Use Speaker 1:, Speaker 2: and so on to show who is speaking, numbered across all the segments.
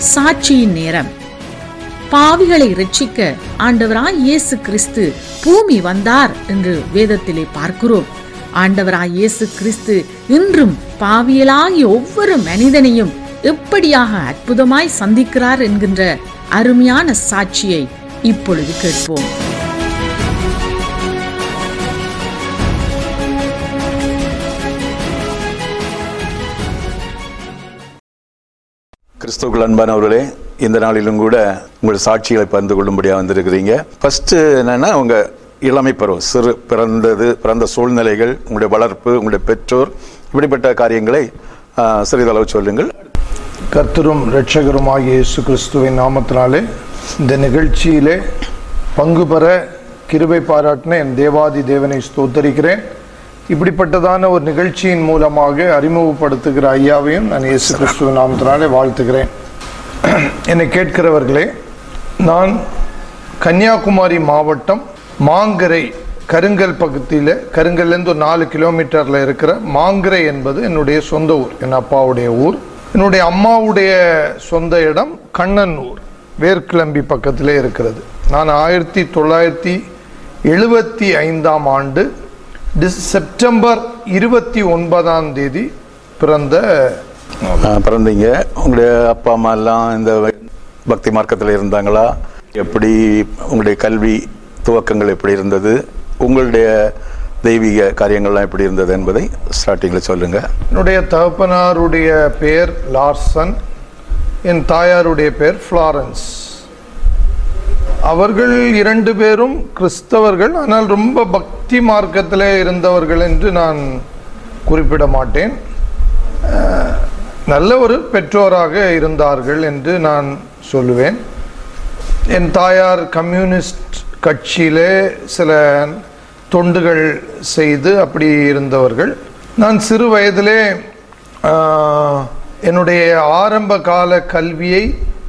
Speaker 1: சாட்சியின் நேரம் பாவிகளை ரட்சிக்க ஆண்டவராய் இயேசு கிறிஸ்து பூமி வந்தார் என்று வேதத்திலே பார்க்கிறோம் ஆண்டவராய் இயேசு கிறிஸ்து இன்றும் பாவியலாகிய ஒவ்வொரு மனிதனையும் எப்படியாக அற்புதமாய் சந்திக்கிறார் என்கின்ற அருமையான சாட்சியை இப்பொழுது கேட்போம்
Speaker 2: கிறிஸ்துவுக்குள் அன்பானவர்களே இந்த நாளிலும் கூட உங்கள் சாட்சிகளை பகிர்ந்து கொள்ளும்படியாக வந்திருக்கிறீங்க ஃபர்ஸ்ட் என்னன்னா உங்க இளமை பருவம் சிறு பிறந்தது பிறந்த சூழ்நிலைகள் உங்களுடைய வளர்ப்பு உங்களுடைய பெற்றோர் இப்படிப்பட்ட காரியங்களை ஆ, சிறிதளவு சொல்லுங்கள்
Speaker 3: கர்த்தரும் இரட்சகருமாகிய இயேசு கிறிஸ்துவின் நாமத்தினாலே இந்த நிகழ்ச்சியிலே பங்கு பெற கிருபை பாராட்டின என் தேவாதி தேவனை ஸ்தோத்தரிக்கிறேன் இப்படிப்பட்டதான ஒரு நிகழ்ச்சியின் மூலமாக அறிமுகப்படுத்துகிற ஐயாவையும் நான் இயேசு கிறிஸ்துவின் நாமத்தினாலே வாழ்த்துகிறேன் என்னை கேட்கிறவர்களே நான் கன்னியாகுமரி மாவட்டம் மாங்கரை கருங்கல் பக்கத்தில் கருங்கல்லேருந்து ஒரு நாலு கிலோமீட்டரில் இருக்கிற மாங்கரை என்பது என்னுடைய சொந்த ஊர் என் அப்பாவுடைய ஊர் என்னுடைய அம்மாவுடைய சொந்த இடம் கண்ணனூர் வேர்க்கிளம்பி பக்கத்திலே இருக்கிறது நான் ஆயிரத்தி தொள்ளாயிரத்தி எழுபத்தி ஐந்தாம் ஆண்டு டிஸ் செப்டம்பர் இருபத்தி ஒன்பதாம் தேதி பிறந்த
Speaker 2: ஆ, பிறந்தீங்க உங்களுடைய அப்பா அம்மா எல்லாம் இந்த பக்தி மார்க்கத்தில் இருந்தாங்களா எப்படி உங்களுடைய கல்வி துவக்கங்கள் எப்படி இருந்தது உங்களுடைய தெய்வீக காரியங்கள்லாம் எப்படி இருந்தது என்பதை ஸ்டார்டிங்கில் சொல்லுங்க
Speaker 3: என்னுடைய தகப்பனாருடைய பெயர் லார்சன் என் தாயாருடைய பெயர் ஃப்ளாரன்ஸ் அவர்கள் இரண்டு பேரும் கிறிஸ்தவர்கள் ஆனால் ரொம்ப பக்தி மார்க்கத்திலே இருந்தவர்கள் என்று நான் குறிப்பிட மாட்டேன் அஹ், நல்ல ஒரு பெற்றோராக இருந்தார்கள் என்று நான் சொல்லுவேன் என் தாயார் கம்யூனிஸ்ட் கட்சியிலே சில தொண்டுகள் செய்து அப்படி இருந்தவர்கள் நான் சிறு வயதிலே ஆஹ், என்னுடைய ஆரம்ப கால கல்வியை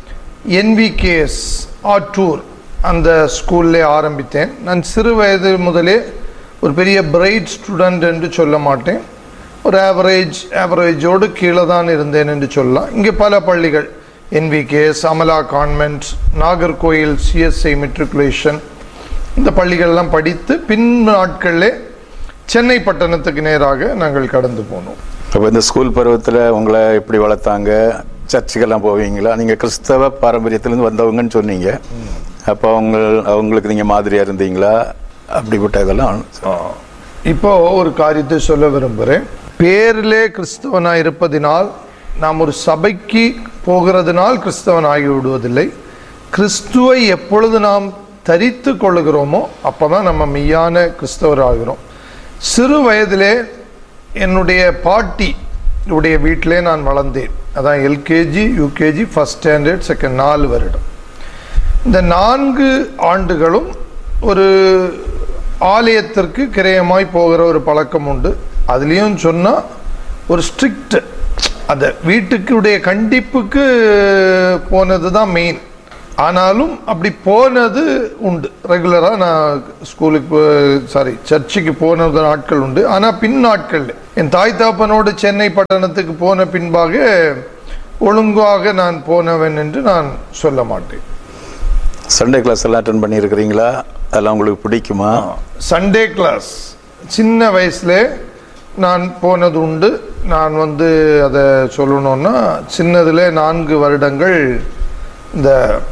Speaker 3: என்விகேஎஸ் ஆட்டூர் அந்த ஸ்கூல்லே ஆரம்பித்தேன் நான் சிறு வயது முதலே ஒரு பெரிய பிரைட் ஸ்டூடெண்ட் என்று சொல்ல மாட்டேன் ஒரு ஆவரேஜ் ஆவரேஜோடு கீழே தான் இருந்தேன் என்று சொல்லலாம் இங்கே பல பள்ளிகள் NVKS Amala convent Nagercoil CSI matriculation இந்த பள்ளிகள்லாம் படித்து பின் நாட்களிலே சென்னை பட்டணத்துக்கு நேராக நாங்கள் கடந்து போனோம்
Speaker 2: அப்போ இந்த ஸ்கூல் பருவத்தில் உங்களை எப்படி வளர்த்தாங்க சர்ச்சுக்கெல்லாம் போவீங்களா நீங்கள் கிறிஸ்தவ பாரம்பரியத்திலேருந்து வந்தவங்கன்னு சொன்னீங்க அப்போ அவங்க அவங்களுக்கு நீங்கள் மாதிரியாக இருந்தீங்களா அப்படிப்பட்ட இதெல்லாம்
Speaker 3: இப்போ ஒரு காரியத்தை சொல்ல விரும்புகிறேன் பேரிலே கிறிஸ்தவனாய் இருப்பதினால் நாம் ஒரு சபைக்கு போகிறதுனால் கிறிஸ்தவன் ஆகி விடுவதில்லை கிறிஸ்துவை எப்பொழுது நாம் தரித்து கொள்ளுகிறோமோ அப்பதான் நம்ம மெய்யான கிறிஸ்தவர் ஆகிறோம் சிறு வயதிலே என்னுடைய பாட்டி உடைய வீட்டிலே நான் வளர்ந்தேன் அதான் LKG UKG first standard second நாலு வருடம் இந்த நான்கு ஆண்டுகளும் ஒரு ஆலயத்திற்கு கிரயமாய் போகிற ஒரு பழக்கம் உண்டு அதுலேயும் சொன்னால் ஒரு ஸ்ட்ரிக்ட் அந்த வீட்டுக்குடைய கண்டிப்புக்கு போனது தான் மெயின் ஆனாலும் அப்படி போனது உண்டு ரெகுலராக நான் ஸ்கூலுக்கு சாரி சர்ச்சுக்கு போனது நாட்கள் உண்டு ஆனால் பின் நாட்கள் என் தாய் தாப்பனோடு சென்னை பட்டணத்துக்கு போன பின்பாக ஒழுங்காக நான் போனவன் என்று நான் சொல்ல மாட்டேன்
Speaker 2: சண்டே கிளாஸ் எல்லாம் அட்டன் பண்ணியிருக்கிறீங்களா அதெல்லாம் உங்களுக்கு பிடிக்குமா
Speaker 3: சண்டே கிளாஸ் சின்ன வயசுல நான் போனது உண்டு நான் வந்து அதை சொல்லணும்னா சின்னதில் நான்கு வருடங்கள் இந்த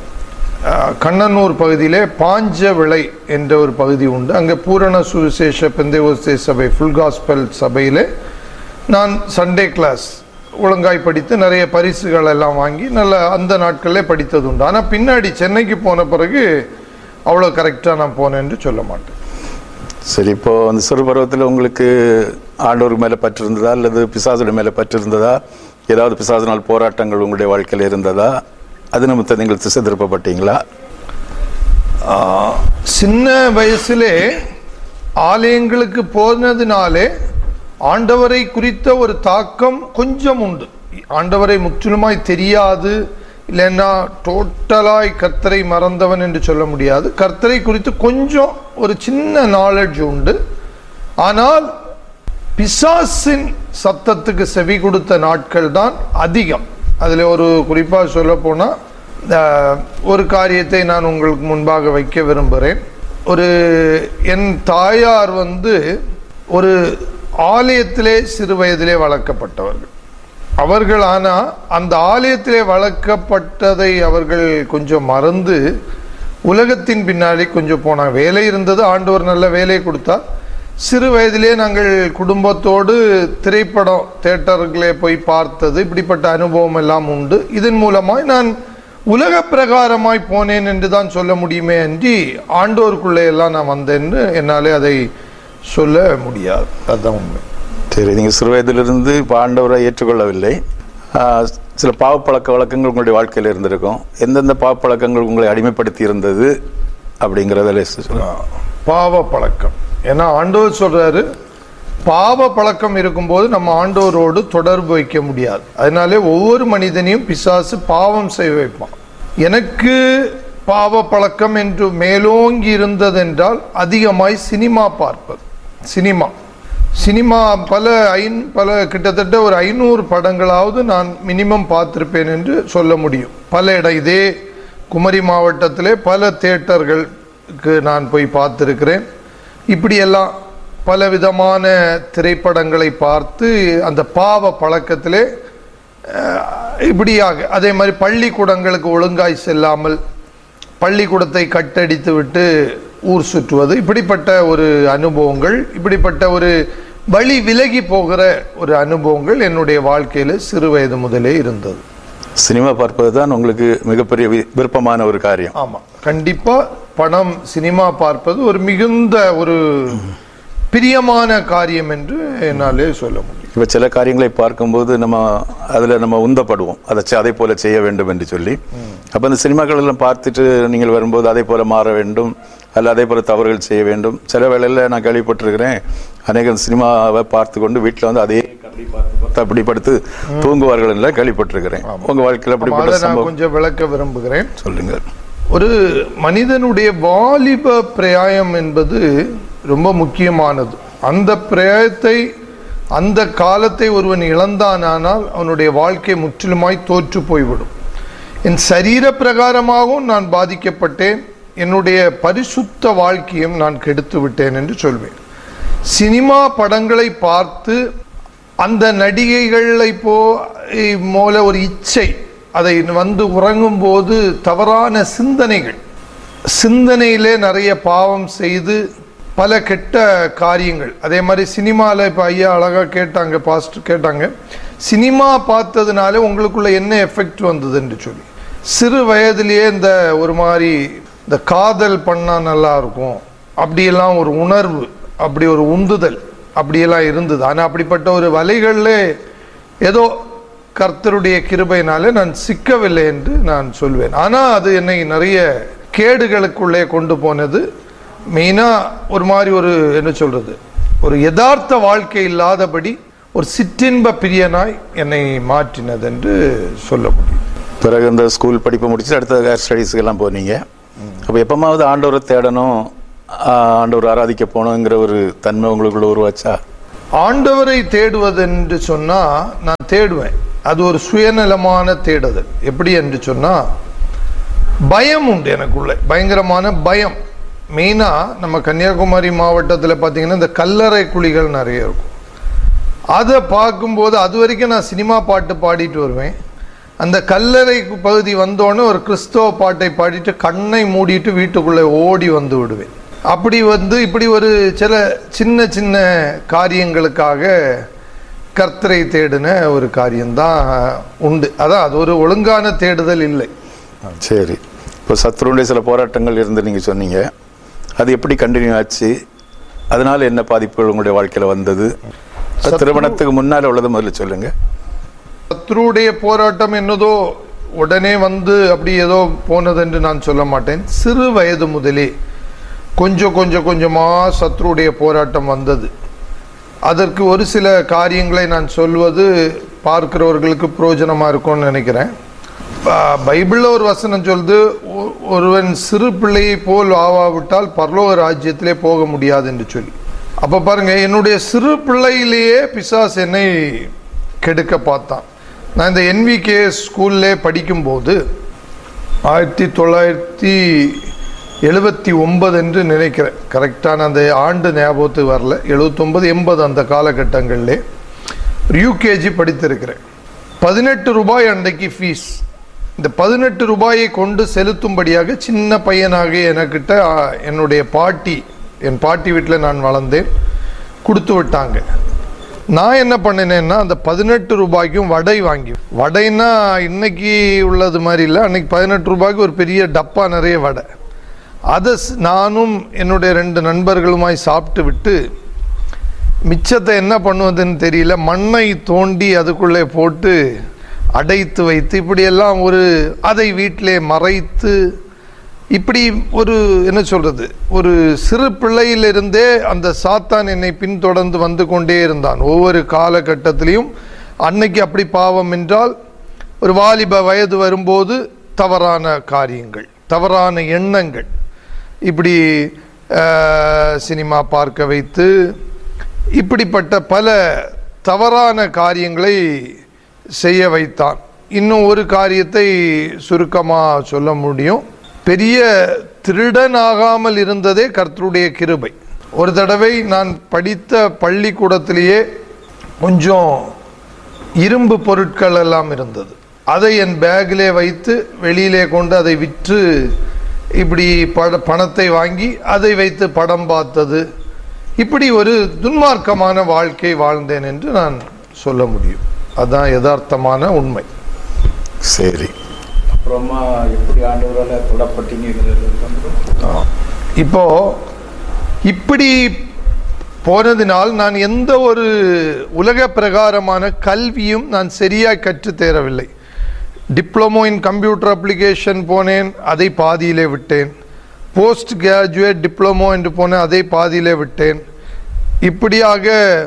Speaker 3: அஹ், கண்ணனூர் பகுதியிலே பாஞ்ச விளை என்ற ஒரு பகுதி உண்டு அங்கே பூரண சுவிசேஷ பெந்தைவோஸ்தே சபை ஃபுல் காஸ்பல் சபையிலே நான் சண்டே கிளாஸ் ஒழுங்காய் படித்து நிறைய பரிசுகள் எல்லாம் வாங்கி நல்ல அந்த நாட்களிலே படித்தது உண்டு ஆனால் பின்னாடி சென்னைக்கு போன பிறகு அவ்வளோ கரெக்டாக நான் போனேன் என்று சொல்ல மாட்டேன்
Speaker 2: சரி இப்போ அந்த சிறு பருவத்தில் உங்களுக்கு ஆண்டவர் மேலே பற்று இருந்ததா அல்லது பிசாசுடைய மேலே பற்று இருந்ததா ஏதாவது பிசாசினால் போராட்டங்கள் உங்களுடைய வாழ்க்கையில் இருந்ததா அது நிமித்தம் நீங்கள் திசை திருப்பப்பட்டீங்களா
Speaker 3: சின்ன வயசுலே ஆலயங்களுக்கு போனதினாலே ஆண்டவரை குறித்த ஒரு தாக்கம் கொஞ்சம் உண்டு ஆண்டவரை முற்றிலுமாய் தெரியாது இல்லைன்னா டோட்டலாய் கர்த்தரை மறந்தவன் என்று சொல்ல முடியாது கர்த்தரை குறித்து கொஞ்சம் ஒரு சின்ன நாலேஜ் உண்டு ஆனால் பிசாசின் சத்தத்துக்கு செவி கொடுத்த நாட்கள் தான் அதிகம் அதில் ஒரு குறிப்பாக சொல்ல போனால் ஒரு காரியத்தை நான் உங்களுக்கு முன்பாக வைக்க விரும்புகிறேன் ஒரு என் தாயார் வந்து ஒரு ஆலயத்திலே சிறு வயதிலே வளர்க்கப்பட்டவர்கள் அவர்கள் ஆனால் அந்த ஆலயத்திலே வளர்க்கப்பட்டதை அவர்கள் கொஞ்சம் மறந்து உலகத்தின் பின்னாலே கொஞ்சம் போனாங்க வேலை இருந்தது ஆண்டவர் நல்ல வேலையை கொடுத்தார் சிறு வயதிலே நாங்கள் குடும்பத்தோடு திரைப்படம் தேட்டர்களே போய் பார்த்தது இப்படிப்பட்ட அனுபவம் எல்லாம் உண்டு இதன் மூலமாய் நான் உலக பிரகாரமாய் போனேன் என்று தான் சொல்ல முடியுமே அன்றி ஆண்டோருக்குள்ளே எல்லாம் நான் வந்தேன்னு என்னாலே அதை சொல்ல முடியாது அதுதான் உண்மை
Speaker 2: சரி நீங்கள் சிறு வயதிலிருந்து இப்போ ஆண்டவரை ஏற்றுக்கொள்ளவில்லை ஆஹ், சில பாவப்பழக்க வழக்கங்கள் உங்களுடைய வாழ்க்கையில் இருந்திருக்கும் எந்தெந்த பாவப்பழக்கங்கள் உங்களை அடிமைப்படுத்தி இருந்தது அப்படிங்கிறத சொல்லுங்க
Speaker 3: பாவ பழக்கம் ஏன்னா ஆண்டவர் சொல்றாரு பாவ பழக்கம் இருக்கும்போது நம்ம ஆண்டவரோடு தொடர்பு வைக்க முடியாது அதனாலே ஒவ்வொரு மனிதனையும் பிசாசு பாவம் செய்ய வைப்பான் எனக்கு பாவ பழக்கம் என்று மேலோங்கி இருந்ததென்றால் அதிகமாய் சினிமா பார்ப்பது சினிமா சினிமா பல ஐன் பல கிட்டத்தட்ட ஒரு ஐநூறு படங்களாவது நான் மினிமம் பார்த்திருப்பேன் என்று சொல்ல முடியும் பல இடம் இதே குமரி மாவட்டத்திலே பல தியேட்டர்களுக்கு நான் போய் பார்த்திருக்கிறேன் இப்படியெல்லாம் பல விதமான திரைப்படங்களை பார்த்து அந்த பாவ பழக்கத்திலே அஹ், இப்படியாக அதே மாதிரி பள்ளிக்கூடங்களுக்கு ஒழுங்காய் செல்லாமல் பள்ளிக்கூடத்தை கட்டடித்து விட்டு ஊர் சுற்றுவது இப்படிப்பட்ட ஒரு அனுபவங்கள் இப்படிப்பட்ட ஒரு வழி விலகி போகிற ஒரு அனுபவங்கள் என்னுடைய வாழ்க்கையில் சிறு வயது முதலே இருந்தது
Speaker 2: சினிமா பார்ப்பது தான் உங்களுக்கு மிகப்பெரிய வி- விருப்பமான ஒரு காரியம்
Speaker 3: ஆமாம் கண்டிப்பாக படம் சினிமா பார்ப்பது ஒரு மிகுந்த ஒரு பிரியமான காரியம் என்று என்னாலே சொல்ல முடியும்
Speaker 2: இப்போ சில காரியங்களை பார்க்கும்போது நம்ம அதில் நம்ம உந்தப்படுவோம் அதை செ- அதே போல செய்ய வேண்டும் என்று சொல்லி அப்போ அந்த சினிமாக்கள் எல்லாம் பார்த்துட்டு நீங்கள் வரும்போது அதே போல மாற வேண்டும் அல்ல அதே போல தவறுகள் செய்ய வேண்டும் சில வேளையில் நான் கேள்விப்பட்டிருக்கிறேன் அநேகம் சினிமாவை பார்த்து கொண்டு வீட்டில் வந்து அதே கதை பார்த்து பார்த்து அப்படி படுத்து தூங்குவார்கள் எல்லாம் கேள்விப்பட்டிருக்கிறேன் உங்க வாழ்க்கையில்
Speaker 3: அதை
Speaker 2: அப்படிப்பட்ட
Speaker 3: நான்
Speaker 2: சம்பவம்
Speaker 3: கொஞ்சம் விளக்க விரும்புகிறேன்
Speaker 2: சொல்லுங்கள்
Speaker 3: ஒரு மனிதனுடைய வாலிப பிரயாயம் என்பது ரொம்ப முக்கியமானது அந்த பிரயாயத்தை அந்த காலத்தை ஒருவன் இழந்தானானால் அவனுடைய வாழ்க்கை முற்றிலுமாய் தோற்று போய்விடும் என் சரீர பிரகாரமாகவும் நான் பாதிக்கப்பட்டேன் என்னுடைய பரிசுத்த வாழ்க்கையும் நான் கெடுத்து விட்டேன் என்று சொல்வேன் சினிமா படங்களை பார்த்து அந்த நடிகைகளை போ போல ஒரு இச்சை அதை வந்து உறங்கும் போது தவறான சிந்தனைகள் சிந்தனையிலே நிறைய பாவம் செய்து பல கெட்ட காரியங்கள் அதே மாதிரி சினிமாவில் இப்போ ஐயா அழகாக கேட்டாங்க பாஸ்ட் கேட்டாங்க சினிமா பார்த்ததுனால உங்களுக்குள்ள என்ன எஃபெக்ட் வந்தது என்று சொல்லி சிறு வயதிலேயே இந்த ஒரு மாதிரி இந்த காதல் பண்ணால் நல்லா இருக்கும் அப்படியெல்லாம் ஒரு உணர்வு அப்படி ஒரு உந்துதல் அப்படியெல்லாம் இருந்தது ஆனால் அப்படிப்பட்ட ஒரு வலைகளில் ஏதோ கர்த்தருடைய கிருபையினாலே நான் சிக்கவில்லை என்று நான் சொல்வேன் ஆனால் அது என்னை நிறைய கேடுகளுக்குள்ளே கொண்டு போனது மெயினாக ஒரு மாதிரி ஒரு என்ன சொல்றது ஒரு யதார்த்த வாழ்க்கை இல்லாதபடி ஒரு சிற்றின்ப பிரியனாய் என்னை மாற்றினது என்று சொல்ல முடியும்
Speaker 2: பிறகு இந்த ஸ்கூல் படிப்பு முடிச்சு அடுத்த ஹேர் ஸ்டடீஸ்க்கு எல்லாம் போனீங்க அப்போ எப்பமாவது ஆண்டவரை தேடணும் ஆஹ் ஆண்டவர் ஆராதிக்க போகணுங்கிற ஒரு தன்மை உங்களுக்குள்ள உருவாச்சா
Speaker 3: ஆண்டவரை தேடுவது என்று சொன்னா நான் தேடுவேன் அது ஒரு சுயநலமான தேடுதல் எப்படி என்று சொன்னா பயம் உண்டு எனக்குள்ள பயங்கரமான பயம் மெயினா நம்ம கன்னியாகுமரி மாவட்டத்தில் பார்த்தீங்கன்னா இந்த கல்லறை குழிகள் நிறைய இருக்கும் அதை பார்க்கும்போது அது வரைக்கும் நான் சினிமா பாட்டு பாடிட்டு வருவேன் அந்த கல்லறை பகுதி வந்தோடனே ஒரு கிறிஸ்தவ பாட்டை பாடிட்டு கண்ணை மூடிட்டு வீட்டுக்குள்ளே ஓடி வந்து விடுவேன் அப்படி வந்து இப்படி ஒரு சில சின்ன சின்ன காரியங்களுக்காக கர்த்தரை தேடின ஒரு காரியம்தான் உண்டு அதான் அது ஒரு ஒழுங்கான தேடுதல் இல்லை
Speaker 2: சரி இப்போ சத்ருடைய சில போராட்டங்கள் இருந்து நீங்கள் சொன்னீங்க அது எப்படி கண்டினியூ ஆச்சு அதனால என்ன பாதிப்புகள் உங்களுடைய வாழ்க்கையில் வந்தது அது திருமணத்துக்கு முன்னால் உள்ளது முதல்ல சொல்லுங்க
Speaker 3: சத்ருடைய போராட்டம் என்னதோ உடனே வந்து அப்படி ஏதோ போனது என்று நான் சொல்ல மாட்டேன் சிறு வயது முதலே கொஞ்சம் கொஞ்சம் கொஞ்சமா சத்ருடைய போராட்டம் வந்தது அதற்கு ஒரு சில காரியங்களை நான் சொல்வது பார்க்கிறவர்களுக்கு பிரயோஜனமா இருக்கும்னு நினைக்கிறேன் ப- பைபிள்ல ஒரு வசனம் சொல்லுது "ஒ- ஒருவன் சிறு பிள்ளையை போல் ஆவாவிட்டால் பரலோக ராஜ்யத்திலே போக முடியாது என்று சொல்லி அப்ப பாருங்க என்னுடைய சிறு பிள்ளையிலேயே பிசாஸ் என்னை கெடுக்க பார்த்தான் நான் இந்த என்விகே ஸ்கூல்லே படிக்கும்போது ஆயிரத்தி தொள்ளாயிரத்தி எழுபத்தி ஒன்பது என்று நினைக்கிறேன் கரெக்டான அந்த ஆண்டு ஞாபகத்துக்கு வரல எழுபத்தொன்பது எண்பது அந்த காலகட்டங்களிலே யூகேஜி படித்திருக்கிறேன் பதினெட்டு ரூபாய் அன்றைக்கு ஃபீஸ் இந்த பதினெட்டு ரூபாயை கொண்டு செலுத்தும்படியாக சின்ன பையனாக எனக்கிட்ட ஆ, என்னுடைய பாட்டி என் பாட்டி வீட்டில் நான் வளர்ந்தேன் கொடுத்து விட்டாங்க நான் என்ன பண்ணினேன்னா அந்த பதினெட்டு ரூபாய்க்கும் வடை வாங்கி வடைன்னா இன்னைக்கு உள்ளது மாதிரி இல்லை அன்னைக்கு பதினெட்டு ரூபாய்க்கு ஒரு பெரிய டப்பா நிறைய வடை அதை ஸ்- நானும் என்னுடைய ரெண்டு நண்பர்களுமாய் சாப்பிட்டு விட்டு மிச்சத்தை என்ன பண்ணுவதுன்னு தெரியல மண்ணை தோண்டி அதுக்குள்ளே போட்டு அடைத்து வைத்து இப்படியெல்லாம் ஒரு அதை வீட்டிலே மறைத்து இப்படி ஒரு என்ன சொல்றது ஒரு சிறு பிள்ளையிலிருந்தே அந்த சாத்தான் என்னை பின்தொடர்ந்து வந்து கொண்டே இருந்தான் ஒவ்வொரு காலகட்டத்திலையும் அன்னைக்கு அப்படி பாவம் என்றால் ஒரு வாலிப வயது வரும்போது தவறான காரியங்கள் தவறான எண்ணங்கள் இப்படி அஹ், சினிமா பார்க்க வைத்து இப்படிப்பட்ட பல தவறான காரியங்களை செய்ய வைத்தான் இன்னும் ஒரு காரியத்தை சுருக்கமாக சொல்ல முடியும் பெரிய திருடனாகாமல் இருந்ததே கர்த்தருடைய கிருபை ஒரு தடவை நான் படித்த பள்ளிக்கூடத்திலேயே கொஞ்சம் இரும்பு பொருட்கள் எல்லாம் இருந்தது அதை என் பேக்கிலே வைத்து வெளியிலே கொண்டு அதை விற்று இப்படி பட பணத்தை வாங்கி அதை வைத்து படம் பார்த்தது இப்படி ஒரு துன்மார்க்கமான வாழ்க்கை வாழ்ந்தேன் என்று நான் சொல்ல முடியும் அதான் யதார்த்தமான உண்மை
Speaker 2: சரி
Speaker 4: அப்புறமா எப்படி ஆண்டவரால் தொடப்பட்டீங்கிறது வந்துடும்
Speaker 3: இப்போ இப்படி போனதினால் நான் எந்த ஒரு உலக பிரகாரமான கல்வியும் நான் சரியாக கற்றுத் தேரவில்லை டிப்ளமோ இன் கம்ப்யூட்டர் அப்ளிகேஷன் போனேன் அதை பாதியிலே விட்டேன் போஸ்ட் கிராஜுவேட் டிப்ளமோ என்று போனேன் அதை பாதியிலே விட்டேன் இப்படியாக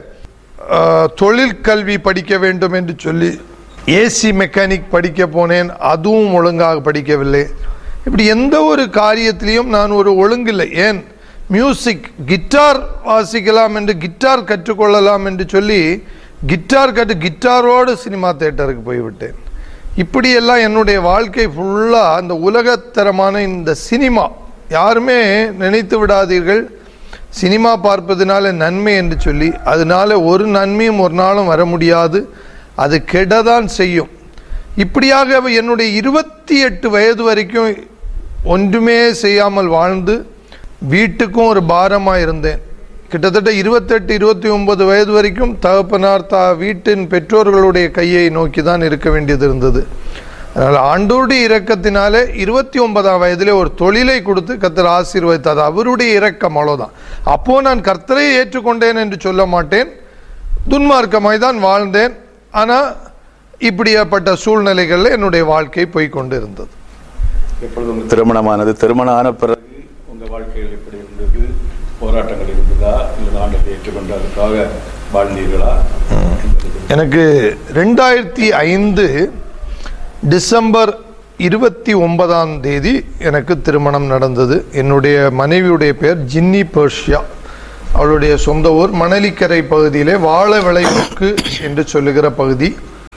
Speaker 3: அஹ், தொழிற்கல்வி படிக்க வேண்டும் என்று சொல்லி ஏசி மெக்கானிக் படிக்க போனேன் அதுவும் ஒழுங்காக படிக்கவில்லை இப்படி எந்த ஒரு காரியத்திலையும் நான் ஒரு ஒழுங்கில்லை ஏன் மியூசிக் கிட்டார் வாசிக்கலாம் என்று கிட்டார் கற்றுக்கொள்ளலாம் என்று சொல்லி கிட்டார் கற்று கிட்டாரோடு சினிமா தேட்டருக்கு போய்விட்டேன் இப்படியெல்லாம் என்னுடைய வாழ்க்கை ஃபுல்லாக அந்த உலகத்தரமான இந்த சினிமா யாருமே நினைத்து விடாதீர்கள் சினிமா பார்ப்பதனால நன்மை என்று சொல்லி அதனால ஒரு நன்மையும் ஒரு நாளும் வர முடியாது அது கெடதான் செய்யும் இப்படியாக என்னுடைய இருபத்தி எட்டு வயது வரைக்கும் ஒன்றுமே செய்யாமல் வாழ்ந்து வீட்டுக்கும் ஒரு பாரமாக இருந்தேன் கிட்டத்தட்ட இருபத்தெட்டு இருபத்தி ஒன்பது வயது வரைக்கும் தகப்பனார் தா வீட்டின் பெற்றோர்களுடைய கையை நோக்கி தான் இருக்க வேண்டியது இருந்தது அதனால் ஆண்டோருடைய இரக்கத்தினாலே இருபத்தி ஒன்பதாம் வயதிலே ஒரு தொழிலை கொடுத்து கர்த்தர் ஆசீர்வதித்தார் அவருடைய இரக்கம் அவ்வளோதான் அப்போ நான் கர்த்தரை ஏற்றுக்கொண்டேன் என்று சொல்ல மாட்டேன் துன்மார்க்கமாய் தான் வாழ்ந்தேன் ஆனால் இப்படியாப்பட்ட சூழ்நிலைகளில் என்னுடைய வாழ்க்கை போய் கொண்டு இருந்தது
Speaker 4: எப்பொழுது உங்க
Speaker 2: திருமணமானது திருமணம் ஆன பிறகு
Speaker 4: உங்கள் வாழ்க்கையில் எப்படி இருந்தது போராட்டங்கள் இருந்ததா இல்லை ஆண்டத்தை ஏற்றுக்கொண்டு அதுக்காக வாழ்ந்தீர்களா என்பது
Speaker 3: எனக்கு ரெண்டாயிரத்தி ஐந்து டிசம்பர் இருபத்தி ஒன்பதாம் தேதி எனக்கு திருமணம் நடந்தது என்னுடைய மனைவியுடைய பெயர் ஜின்னி பர்ஷியா அவளுடைய சொந்த ஊர் மணலிக்கரை பகுதியிலே வாழ விளைவுக்கு என்று சொல்லுகிற பகுதி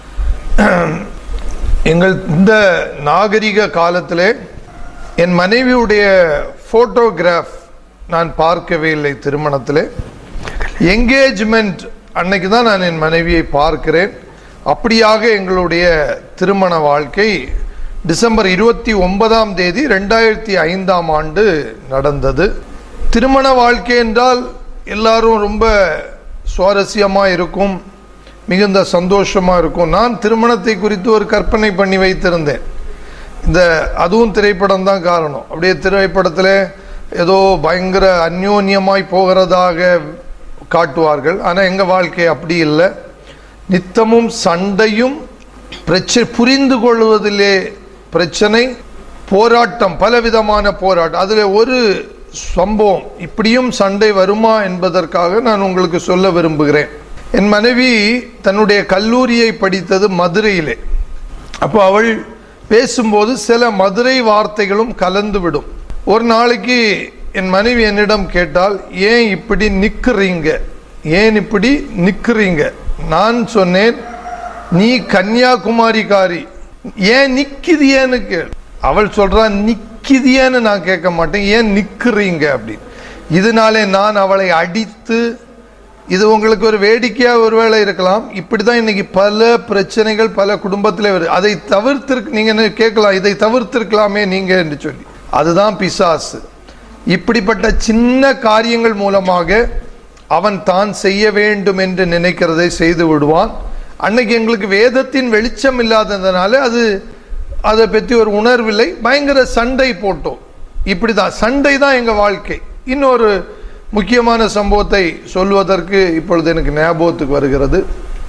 Speaker 3: எங்கள் இந்த நாகரிக காலத்திலே என் மனைவியுடைய ஃபோட்டோகிராஃப் நான் பார்க்கவே இல்லை திருமணத்திலே என்கேஜ்மெண்ட் அன்னைக்கு தான் நான் என் மனைவியை பார்க்கிறேன் அப்படியாக எங்களுடைய திருமண வாழ்க்கை டிசம்பர் இருபத்தி ஒன்பதாம் தேதி ரெண்டாயிரத்தி ஐந்தாம் ஆண்டு நடந்தது திருமண வாழ்க்கை என்றால் எல்லாரும் ரொம்ப சுவாரஸ்யமாக இருக்கும் மிகுந்த சந்தோஷமாக இருக்கும் நான் திருமணத்தை குறித்து ஒரு கற்பனை பண்ணி வைத்திருந்தேன் இந்த அதுவும் திரைப்படம் தான் காரணம் அப்படியே திரைப்படத்தில் ஏதோ பயங்கர அந்யோன்யமாய் போகிறதாக காட்டுவார்கள் ஆனால் எங்கள் வாழ்க்கை அப்படி இல்லை நித்தமும் சண்டையும் பிரச்சனை புரிந்து கொள்வதிலே பிரச்சனை போராட்டம் பலவிதமான போராட்டம் அதில் ஒரு சம்பவம் இப்படியும் சண்டை வருமா என்பதற்காக நான் உங்களுக்கு சொல்ல விரும்புகிறேன் என் மனைவி தன்னுடைய கல்லூரியை படித்தது மதுரையிலே அப்போ அவள் பேசும்போது சில மதுரை வார்த்தைகளும் கலந்து விடும் ஒரு நாளைக்கு என் மனைவி என்னிடம் கேட்டால் ஏன் இப்படி நிற்கிறீங்க ஏன் இப்படி நிற்கிறீங்க நான் சொன்னேன் நீ கன்னியாகுமரிக்காரி ஏன் நிக்குதியேன்னு கேள் அவள் சொல்றா நிக்குதியேன்னு நான் கேட்க மாட்டேன் ஏன் நிக்கிறீங்க அப்படின்னு இதனாலே நான் அவளை அடித்து இது உங்களுக்கு ஒரு வேடிக்கையா ஒருவேளை இருக்கலாம் இப்படிதான் இன்னைக்கு பல பிரச்சனைகள் பல குடும்பத்தில் வருது அதை தவிர்த்திருக்கு நீங்க என்ன கேட்கலாம் இதை தவிர்த்திருக்கலாமே நீங்க என்று சொல்லி அதுதான் பிசாசு இப்படிப்பட்ட சின்ன காரியங்கள் மூலமாக அவன் தான் செய்ய வேண்டும் என்று நினைக்கிறதை செய்து விடுவான் அன்னைக்கு எங்களுக்கு வேதத்தின் வெளிச்சம் இல்லாததுனால அது அதை பற்றி ஒரு உணர்வில்லை பயங்கர சண்டை போட்டோம் இப்படிதான் சண்டை தான் எங்க வாழ்க்கை இன்னொரு முக்கியமான சம்பவத்தை சொல்வதற்கு இப்பொழுது எனக்கு ஞாபகத்துக்கு வருகிறது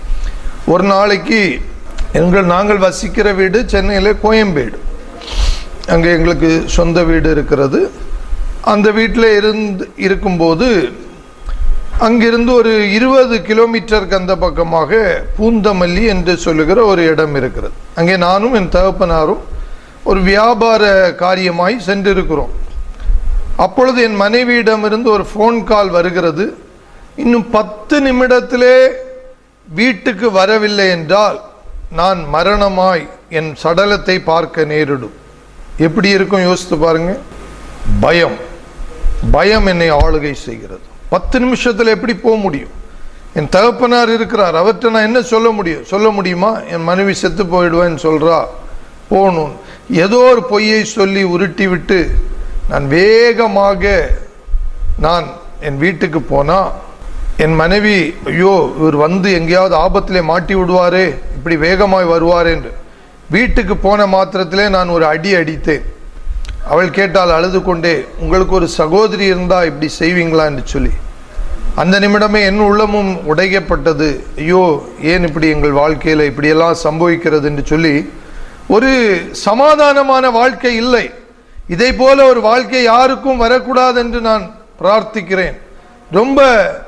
Speaker 3: ஒரு நாளைக்கு எங்கள் நாங்கள் வசிக்கிற வீடு சென்னையில் கோயம்பேடு அங்கே எங்களுக்கு சொந்த வீடு இருக்கிறது அந்த வீட்டில் இருந்து இருக்கும்போது அங்கிருந்து ஒரு இருபது கிலோமீட்டருக்கு அந்த பக்கமாக பூந்தமல்லி என்று சொல்லுகிற ஒரு இடம் இருக்கிறது அங்கே நானும் என் தகப்பனாரும் ஒரு வியாபார காரியமாய் சென்றிருக்கிறோம் அப்பொழுது என் மனைவியிடமிருந்து ஒரு ஃபோன் கால் வருகிறது இன்னும் பத்து நிமிடத்திலே வீட்டுக்கு வரவில்லை என்றால் நான் மரணமாய் என் சடலத்தை பார்க்க நேரிடும் எப்படி இருக்கும் யோசித்து பாருங்க பயம் பயம் என்னை ஆளுகை செய்கிறது பத்து நிமிஷத்தில் எப்படி போக முடியும் என் தகப்பனார் இருக்கிறார் அவர்கிட்ட நான் என்ன சொல்ல முடியும் சொல்ல முடியுமா என் மனைவி செத்து போயிடுவேன்னு சொல்றா போகணும் ஏதோ ஒரு பொய்யை சொல்லி உருட்டி விட்டு நான் வேகமாக நான் என் வீட்டுக்கு போனா என் மனைவி ஐயோ இவர் வந்து எங்கேயாவது ஆபத்திலே மாட்டி விடுவாரே இப்படி வேகமாய் வருவாரே என்று வீட்டுக்கு போன மாத்திரத்திலே நான் ஒரு அடி அடித்தேன் அவள் கேட்டால் அழுது கொண்டே உங்களுக்கு ஒரு சகோதரி இருந்தா இப்படி செய்வீங்களா என்று சொல்லி அந்த நிமிடமே என் உள்ளமும் உடைக்கப்பட்டது ஐயோ ஏன் இப்படி எங்கள் வாழ்க்கையில இப்படியெல்லாம் சம்பவிக்கிறது என்று சொல்லி ஒரு சமாதானமான வாழ்க்கை இல்லை இதை போல ஒரு வாழ்க்கை யாருக்கும் வரக்கூடாது என்று நான் பிரார்த்திக்கிறேன் ரொம்ப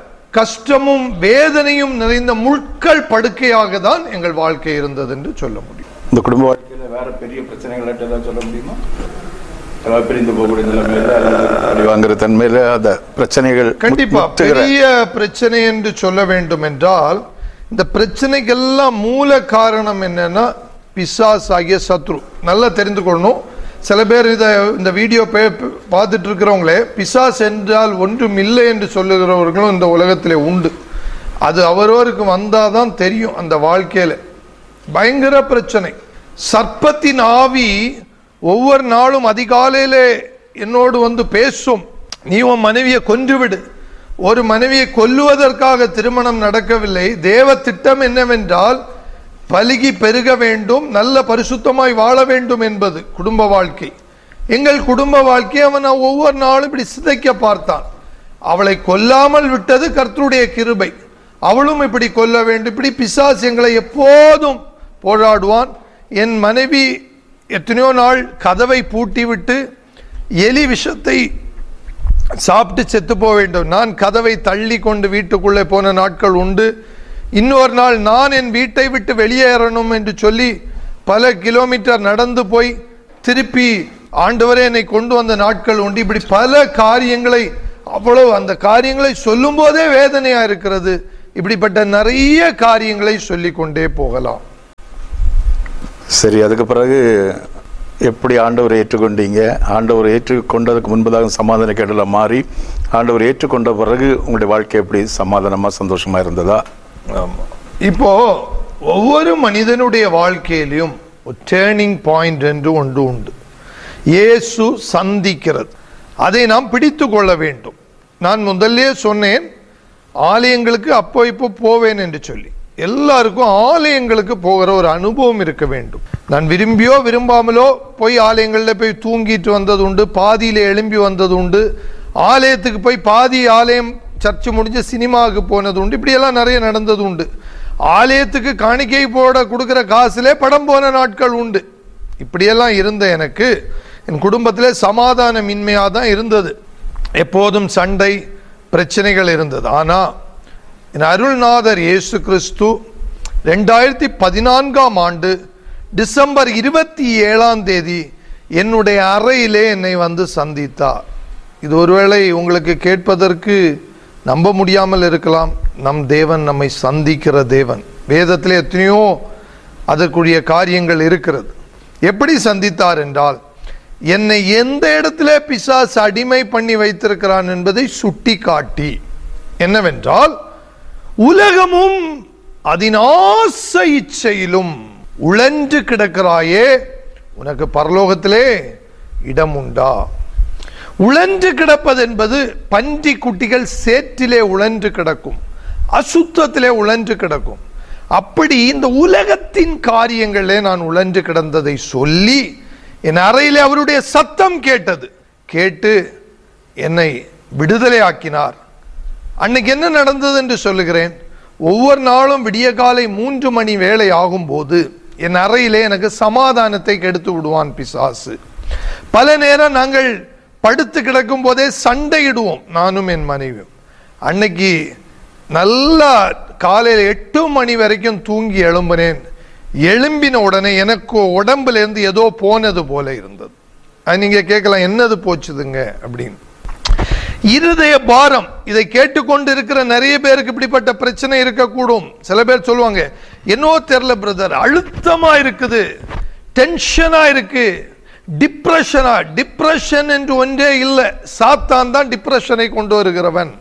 Speaker 3: கஷ்டமும் வேதனையும் நிறைந்த முட்கள் படுக்கையாக தான் எங்கள் வாழ்க்கை இருந்தது என்று சொல்ல முடியும்
Speaker 2: இந்த குடும்ப வாழ்க்கை
Speaker 4: வாழ்க்கையில வேற பெரிய பிரச்சனைகள் ஏதாவது சொல்ல முடியுமா ஏதாவது பிரிந்து போகக்கூடிய நிலைமையில அல்லது
Speaker 2: அடி வாங்குற தன்மையில அந்த பிரச்சனைகள்
Speaker 3: கண்டிப்பா
Speaker 2: முற்றுகிற-
Speaker 3: பெரிய பிரச்சனை என்று சொல்ல வேண்டும் என்றால் இந்த பிரச்சனைக்கெல்லாம் மூல காரணம் என்னன்னா பிசாஸ் ஆகிய சத்ரு நல்லா தெரிந்து கொள்ளணும் சில பேர் இதை இந்த வீடியோ பே- பார்த்துட்டு இருக்கிறவங்களே பிசாஸ் என்றால் ஒன்றும் இல்லை என்று சொல்லுகிறவர்களும் இந்த உலகத்திலே உண்டு அது அவரவருக்கு வந்தாதான் தெரியும் அந்த வாழ்க்கையில பயங்கர பிரச்சனை சர்ப்பத்தின் ஆவி ஒவ்வொரு நாளும் அதிகாலையிலே என்னோடு வந்து பேசும் நீ உன் மனைவியை கொன்றுவிடு ஒரு மனைவியை கொல்லுவதற்காக திருமணம் நடக்கவில்லை தேவ திட்டம் என்னவென்றால் பலுகி பெருக வேண்டும் நல்ல பரிசுத்தமாய் வாழ வேண்டும் என்பது குடும்ப வாழ்க்கை எங்கள் குடும்ப வாழ்க்கையை அவன் ஒவ்வொரு நாளும் இப்படி சிதைக்க பார்த்தான் அவளை கொல்லாமல் விட்டது கர்த்தருடைய கிருபை அவளும் இப்படி கொல்ல வேண்டும் இப்படி பிசாசு எங்களை எப்போதும் போராடுவான் என் மனைவி எத்தனையோ நாள் கதவை பூட்டி விட்டு எலி விஷத்தை சாப்பிட்டு செத்து போக வேண்டும் நான் கதவை தள்ளி கொண்டு வீட்டுக்குள்ளே போன நாட்கள் உண்டு இன்னொரு நாள் நான் என் வீட்டை விட்டு வெளியேறணும் என்று சொல்லி பல கிலோமீட்டர் நடந்து போய் திருப்பி ஆண்டவரே என்னை கொண்டு வந்த நாட்கள் உண்டு இப்படி பல காரியங்களை அவ்வளவு அந்த காரியங்களை சொல்லும் போதே வேதனையா இருக்கிறது இப்படிப்பட்ட நிறைய காரியங்களை சொல்லிக் கொண்டே போகலாம்
Speaker 2: சரி அதுக்கு பிறகு எப்படி ஆண்டவரை ஏற்றுக்கொண்டீங்க ஆண்டவரை ஏற்றுக்கொண்டதுக்கு முன்பதாக சமாதான கேடல மாறி ஆண்டவரை ஏற்றுக்கொண்ட பிறகு உங்களுடைய வாழ்க்கை எப்படி சமாதானமா சந்தோஷமா இருந்ததா
Speaker 3: இப்போ ஒவ்வொரு மனிதனுடைய வாழ்க்கையிலும் ஒரு டேர்னிங் பாயிண்ட் என்று ஒன்று உண்டு இயேசு சந்திக்கிறது அதை நாம் பிடித்து கொள்ள வேண்டும் நான் முதல்லே சொன்னேன் ஆலயங்களுக்கு அப்போ இப்போ போவேன் என்று சொல்லி எல்லாருக்கும் ஆலயங்களுக்கு போகிற ஒரு அனுபவம் இருக்க வேண்டும் நான் விரும்பியோ விரும்பாமலோ போய் ஆலயங்களில் போய் தூங்கிட்டு வந்தது உண்டு பாதியில எழும்பி வந்தது உண்டு ஆலயத்துக்கு போய் பாதி ஆலயம் சர்ச்சு முடிஞ்சு சினிமாவுக்கு போனது உண்டு இப்படியெல்லாம் நிறைய நடந்தது உண்டு ஆலயத்துக்கு காணிக்கை போட கொடுக்கிற காசுலே படம் போன நாட்கள் உண்டு இப்படியெல்லாம் இருந்த எனக்கு என் குடும்பத்திலே சமாதானமின்மையாக தான் இருந்தது எப்போதும் சண்டை பிரச்சனைகள் இருந்தது ஆனா என் அருள்நாதர் இயேசு கிறிஸ்து ரெண்டாயிரத்தி பதினான்காம் ஆண்டு டிசம்பர் இருபத்தி ஏழாம் தேதி என்னுடைய அறையிலே என்னை வந்து சந்தித்தார் இது ஒருவேளை உங்களுக்கு கேட்பதற்கு நம்ப முடியாமல் இருக்கலாம் நம் தேவன் நம்மை சந்திக்கிற தேவன் வேதத்திலே எத்தனையோ அதற்குரிய காரியங்கள் இருக்கிறது எப்படி சந்தித்தார் என்றால் என்னை எந்த இடத்துல பிசாசு அடிமை பண்ணி வைத்திருக்கிறான் என்பதை சுட்டி காட்டி என்னவென்றால் உலகமும் அதன் ஆசை இச்சையிலும் உழன்று கிடக்கிறாயே உனக்கு பரலோகத்திலே இடம் உண்டா உழன்று கிடப்பது என்பது பன்றி குட்டிகள் சேற்றிலே உழன்று கிடக்கும் அசுத்தத்திலே உழன்று கிடக்கும் அப்படி இந்த உலகத்தின் காரியங்களே நான் உழன்று கிடந்ததை சொல்லி என் அறையிலே அவருடைய சத்தம் கேட்டது கேட்டு என்னை விடுதலை ஆக்கினார் அன்னைக்கு என்ன நடந்தது என்று சொல்லுகிறேன் ஒவ்வொரு நாளும் விடிய காலை மூன்று மணி வேலை ஆகும்போது என் அறையிலே எனக்கு சமாதானத்தை கெடுத்து விடுவான் பிசாசு பல நேரம் நாங்கள் படுத்து கிடக்கும் போதே சண்டையிடுவோம் நானும் என் மனைவியும் அன்னைக்கு நல்லா காலையில் எட்டு மணி வரைக்கும் தூங்கி எழும்பினேன் எழும்பின உடனே எனக்கு உடம்புல இருந்து ஏதோ போனது போல இருந்தது அது நீங்க கேட்கலாம் என்னது போச்சுதுங்க அப்படின்னு இருதய பாரம் இதை கேட்டுக்கொண்டு இருக்கிற நிறைய பேருக்கு இப்படிப்பட்ட பிரச்சனை இருக்கக்கூடும் சில பேர் சொல்லுவாங்க என்னவோ தெரியல பிரதர் அழுத்தமா இருக்குது டென்ஷனா இருக்கு டிப்ரெஷனா டிப்ரெஷன் என்று ஒன்றே இல்லை சாத்தான் தான் டிப்ரெஷனை கொண்டு வருகிறவன்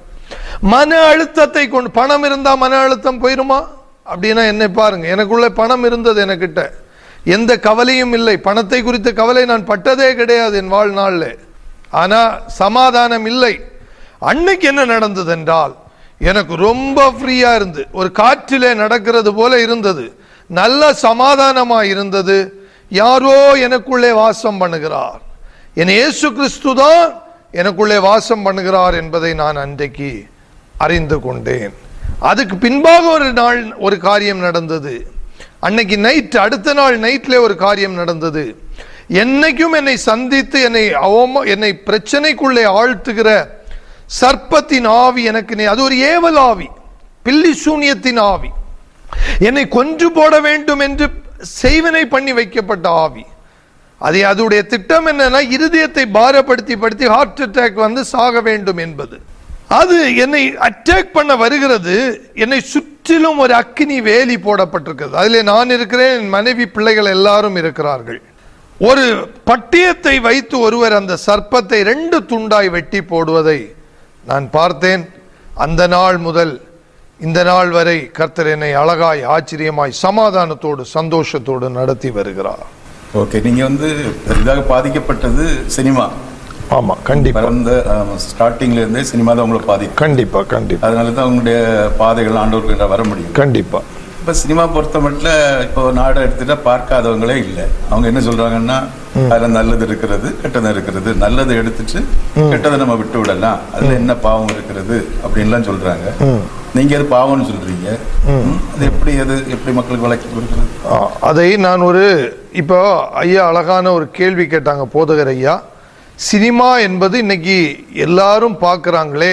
Speaker 3: மன அழுத்தத்தை கொண்டு பணம் இருந்தா மன அழுத்தம் போயிருமா அப்படின்னா என்னை பாருங்க எனக்குள்ள பணம் இருந்தது எனக்கிட்ட எந்த கவலையும் இல்லை பணத்தை குறித்த கவலை நான் பட்டதே கிடையாது என் வாழ்நாள்ல ஆனா சமாதானம் இல்லை அன்னைக்கு என்ன நடந்தது என்றால் எனக்கு ரொம்ப ஃப்ரீயா இருந்து ஒரு காற்றிலே நடக்கிறது போல இருந்தது நல்ல சமாதானமா இருந்தது யாரோ எனக்குள்ளே வாசம் பண்ணுகிறார் என் இயேசு கிறிஸ்து தான் எனக்குள்ளே வாசம் பண்ணுகிறார் என்பதை நான் அன்றைக்கு அறிந்து கொண்டேன் அதுக்கு பின்பாக ஒரு நாள் ஒரு காரியம் நடந்தது அன்னைக்கு நைட் அடுத்த நாள் நைட்ல ஒரு காரியம் நடந்தது என்னைக்கும் என்னை சந்தித்து என்னை அவம என்னை பிரச்சனைக்குள்ளே ஆழ்த்துகிற சர்ப்பத்தின் ஆவி எனக்கு நே- அது ஒரு ஏவல் ஆவி பில்லி சூனியத்தின் ஆவி என்னை கொன்று போட வேண்டும் என்று செய்வனை பண்ணி வைக்கப்பட்ட ஆவி அது அதுடைய திட்டம் என்னன்னா இருதயத்தை பாரப்படுத்தி படுத்தி ஹார்ட் அட்டாக் வந்து சாக வேண்டும் என்பது அது என்னை அட்டாக் பண்ண வருகிறது என்னை சுற்றிலும் ஒரு அக்கினி வேலி போடப்பட்டிருக்கிறது அதிலே நான் இருக்கிறேன் என் மனைவி பிள்ளைகள் எல்லாரும் இருக்கிறார்கள் ஒரு பட்டியத்தை வைத்து ஒருவர் அந்த சர்ப்பத்தை ரெண்டு துண்டாய் வெட்டி போடுவதை நான் பார்த்தேன் அந்த நாள் முதல் இந்த நாள் வரை கர்த்தர் என்னை அழகாய் ஆச்சரியமாய் சமாதானத்தோடு சந்தோஷத்தோடு நடத்தி வருகிறார்
Speaker 4: ஓகே நீங்க வந்து பெரிதாக பாதிக்கப்பட்டது சினிமா
Speaker 3: ஆமா கண்டிப்பா
Speaker 4: பிறந்த ஸ்டார்டிங்ல இருந்தே சினிமா தான் உங்களை பாதிக்கும்
Speaker 3: கண்டிப்பா கண்டிப்பா
Speaker 4: அதனால தான் உங்களுடைய பாதைகள் ஆண்டவருக்கு வர முடியும்
Speaker 3: கண்டிப்பா
Speaker 4: இப்ப சினிமா பொறுத்த மட்டும் இப்போ நாடகம் எடுத்துட்டா பார்க்காதவங்களே இல்லை அவங்க என்ன சொல்றாங்கன்னா அதுல நல்லது இருக்கிறது கெட்டது இருக்கிறது நல்லதை எடுத்துட்டு கெட்டதை நம்ம விட்டு விடலாம் அதுல என்ன பாவம் இருக்கிறது அப்படின்லாம் சொல்றாங்க நீங்க அது பாவம்னு சொல்றீங்க ம், அது எப்படி அது எப்படி மக்களுக்கு விளக்கி கொடுக்குறது
Speaker 3: ஆ, அதை நான் ஒரு இப்போ ஐயா அழகான ஒரு கேள்வி கேட்டாங்க போதகர் ஐயா சினிமா என்பது இன்னைக்கு எல்லாரும் பார்க்குறாங்களே